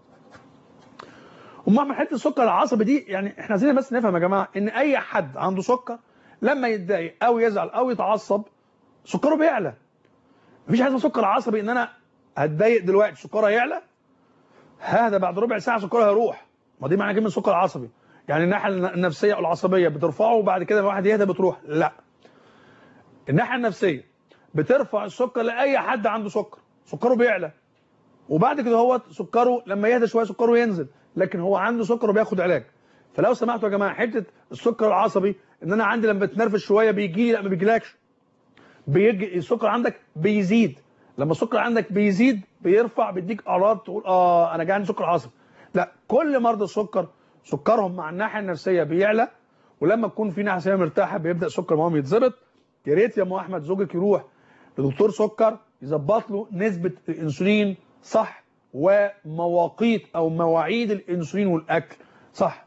ومع حته السكر العصبي دي يعني احنا عايزين بس نفهم يا جماعه ان اي حد عنده سكر لما يتضايق او يزعل او يتعصب سكره بيعلى مفيش حاجه اسمها سكر عصبي ان انا هتضايق دلوقتي سكرها يعلى هذا بعد ربع ساعه سكرها هيروح ما دي معنى كلمه سكر عصبي يعني الناحيه النفسيه او العصبيه بترفعه وبعد كده الواحد يهدى بتروح لا الناحيه النفسيه بترفع السكر لاي حد عنده سكر سكره بيعلى وبعد كده هو سكره لما يهدى شويه سكره ينزل لكن هو عنده سكر وبياخد علاج فلو سمحتوا يا جماعه حته السكر العصبي ان انا عندي لما بتنرفز شويه بيجي لي لا ما بيجيلكش بيجي السكر عندك بيزيد لما السكر عندك بيزيد بيرفع بيديك اعراض تقول اه انا جاي عندي سكر عصبي لا كل مرضى السكر سكرهم مع الناحيه النفسيه بيعلى ولما تكون في ناحيه نفسيه مرتاحه بيبدا السكر معاهم يتظبط يا ريت يا ام احمد زوجك يروح لدكتور سكر يظبط له نسبه الانسولين صح ومواقيت او مواعيد الانسولين والاكل صح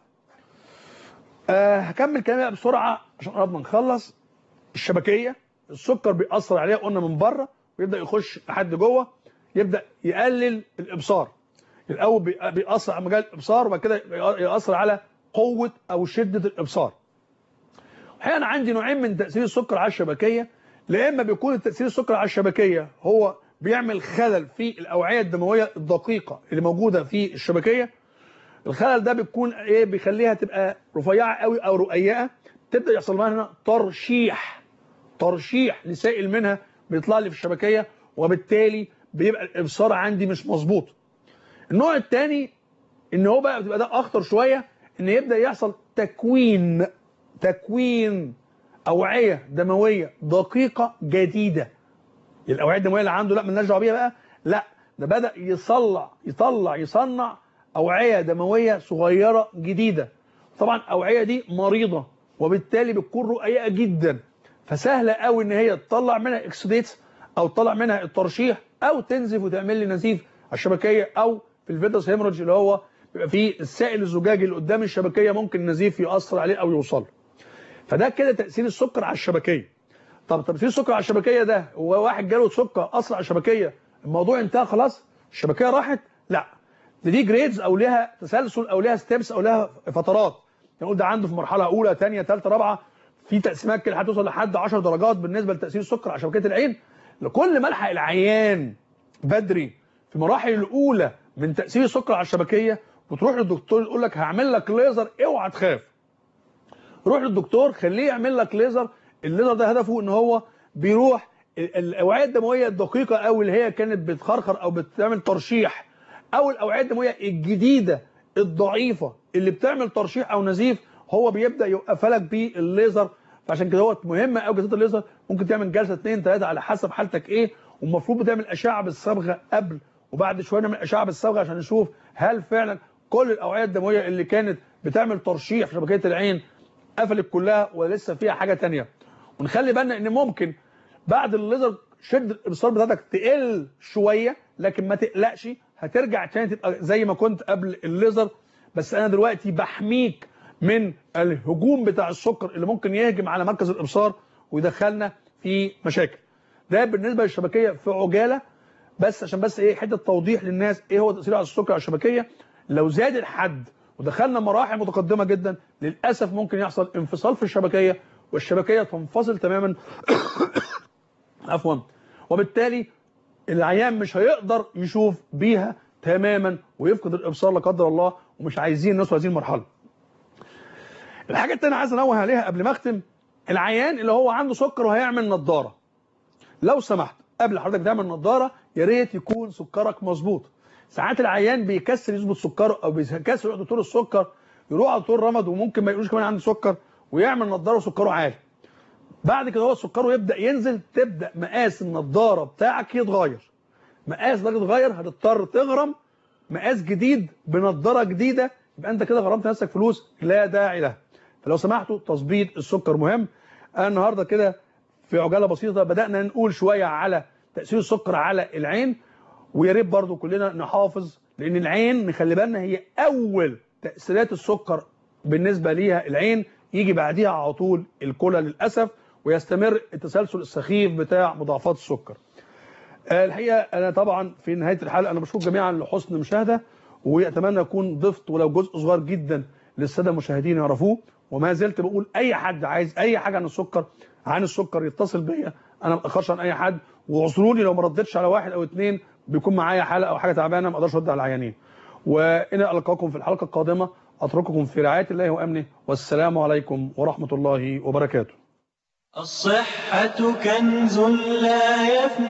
أه هكمل كلامي بقى بسرعه عشان قربنا نخلص الشبكيه السكر بيأثر عليها قلنا من بره ويبدا يخش لحد جوه يبدا يقلل الابصار الاول بي- بيأثر على مجال الابصار وبعد كده يأثر على قوه او شده الابصار احيانا عندي نوعين من تاثير السكر على الشبكيه لا اما بيكون التاثير السكر على الشبكيه هو بيعمل خلل في الاوعيه الدمويه الدقيقه اللي موجوده في الشبكيه الخلل ده بيكون ايه بيخليها تبقى رفيعه قوي او رقيقه تبدا يحصل لها هنا ترشيح ترشيح لسائل منها بيطلع لي في الشبكيه وبالتالي بيبقى الابصار عندي مش مظبوط النوع الثاني ان هو بقى بتبقى ده اخطر شويه ان يبدا يحصل تكوين تكوين اوعيه دمويه دقيقه جديده الاوعيه الدمويه اللي عنده لا مالناش دعوه بيها بقى لا ده بدا يصلع يطلع يصنع اوعيه دمويه صغيره جديده طبعا الاوعيه دي مريضه وبالتالي بتكون رقيقه جدا فسهله قوي ان هي تطلع منها اكسديتس او تطلع منها الترشيح او تنزف وتعمل لي نزيف على الشبكيه او في الفيتس هيموريدج اللي هو بيبقى فيه السائل الزجاجي اللي قدام الشبكيه ممكن النزيف ياثر عليه او يوصل له. فده كده تاثير السكر على الشبكيه طب تاثير السكر على الشبكيه ده هو واحد جاله سكر اثر على الشبكيه الموضوع انتهى خلاص الشبكيه راحت لا دي, دي جريدز او لها تسلسل او لها ستيبس او لها فترات نقول ده عنده في مرحله اولى ثانيه ثالثه رابعه في تقسيمات كده هتوصل لحد 10 درجات بالنسبه لتاثير السكر على شبكيه العين لكل ما الحق العيان بدري في المراحل الاولى من تاثير السكر على الشبكيه بتروح للدكتور يقول لك هعمل لك ليزر اوعى تخاف روح للدكتور خليه يعمل لك ليزر الليزر ده هدفه ان هو بيروح ال- الاوعيه الدمويه الدقيقه قوي اللي هي كانت بتخرخر او بتعمل ترشيح او الاوعيه الدمويه الجديده الضعيفه اللي بتعمل ترشيح او نزيف هو بيبدا يوقفها لك بالليزر فعشان كده هو مهم قوي جلسات الليزر ممكن تعمل جلسه اثنين ثلاثه على حسب حالتك ايه والمفروض بتعمل اشعه بالصبغه قبل وبعد شويه نعمل اشعه بالصبغه عشان نشوف هل فعلا كل الاوعيه الدمويه اللي كانت بتعمل ترشيح في شبكيه العين قفلت كلها ولا لسه فيها حاجه ثانيه ونخلي بالنا ان ممكن بعد الليزر شده الابصار بتاعتك تقل شويه لكن ما تقلقش هترجع تاني تبقى زي ما كنت قبل الليزر بس انا دلوقتي بحميك من الهجوم بتاع السكر اللي ممكن يهجم على مركز الابصار ويدخلنا في مشاكل ده بالنسبه للشبكيه في عجاله بس عشان بس ايه حته توضيح للناس ايه هو تاثير على السكر على الشبكيه لو زاد الحد ودخلنا مراحل متقدمه جدا للاسف ممكن يحصل انفصال في الشبكيه والشبكيه تنفصل تماما عفوا وبالتالي العيان مش هيقدر يشوف بيها تماما ويفقد الابصار لا قدر الله ومش عايزين الناس عايزين مرحله الحاجه الثانيه عايز انوه عليها قبل ما اختم العيان اللي هو عنده سكر وهيعمل نظاره لو سمحت قبل حضرتك تعمل نظاره يا ريت يكون سكرك مظبوط ساعات العيان بيكسر يظبط سكره او بيكسر يروح دكتور السكر يروح على دكتور رمد وممكن ما يقولوش كمان عنده سكر ويعمل نظاره وسكره عالي بعد كده هو سكره يبدا ينزل تبدا مقاس النظاره بتاعك يتغير مقاس ده يتغير هتضطر تغرم مقاس جديد بنضاره جديده يبقى انت كده غرمت نفسك فلوس لا داعي لها فلو سمحتوا تظبيط السكر مهم انا النهارده كده في عجاله بسيطه بدانا نقول شويه على تاثير السكر على العين ويا ريت برضه كلنا نحافظ لان العين نخلي بالنا هي اول تاثيرات السكر بالنسبه ليها العين يجي بعديها على طول الكلى للاسف ويستمر التسلسل السخيف بتاع مضاعفات السكر. آه، الحقيقه انا طبعا في نهايه الحلقه انا بشكر جميعا لحسن المشاهده واتمنى اكون ضفت ولو جزء صغير جدا للساده المشاهدين يعرفوه وما زلت بقول اي حد عايز اي حاجه عن السكر عن السكر يتصل بيا انا ما اتاخرش عن اي حد واعذروني لو ما ردتش على واحد او اثنين بيكون معايا حلقه او حاجه تعبانه ما اقدرش ارد على العيانين. وإن القاكم في الحلقه القادمه اترككم في رعايه الله وامنه والسلام عليكم ورحمه الله وبركاته. الصحة كنز لا يفنى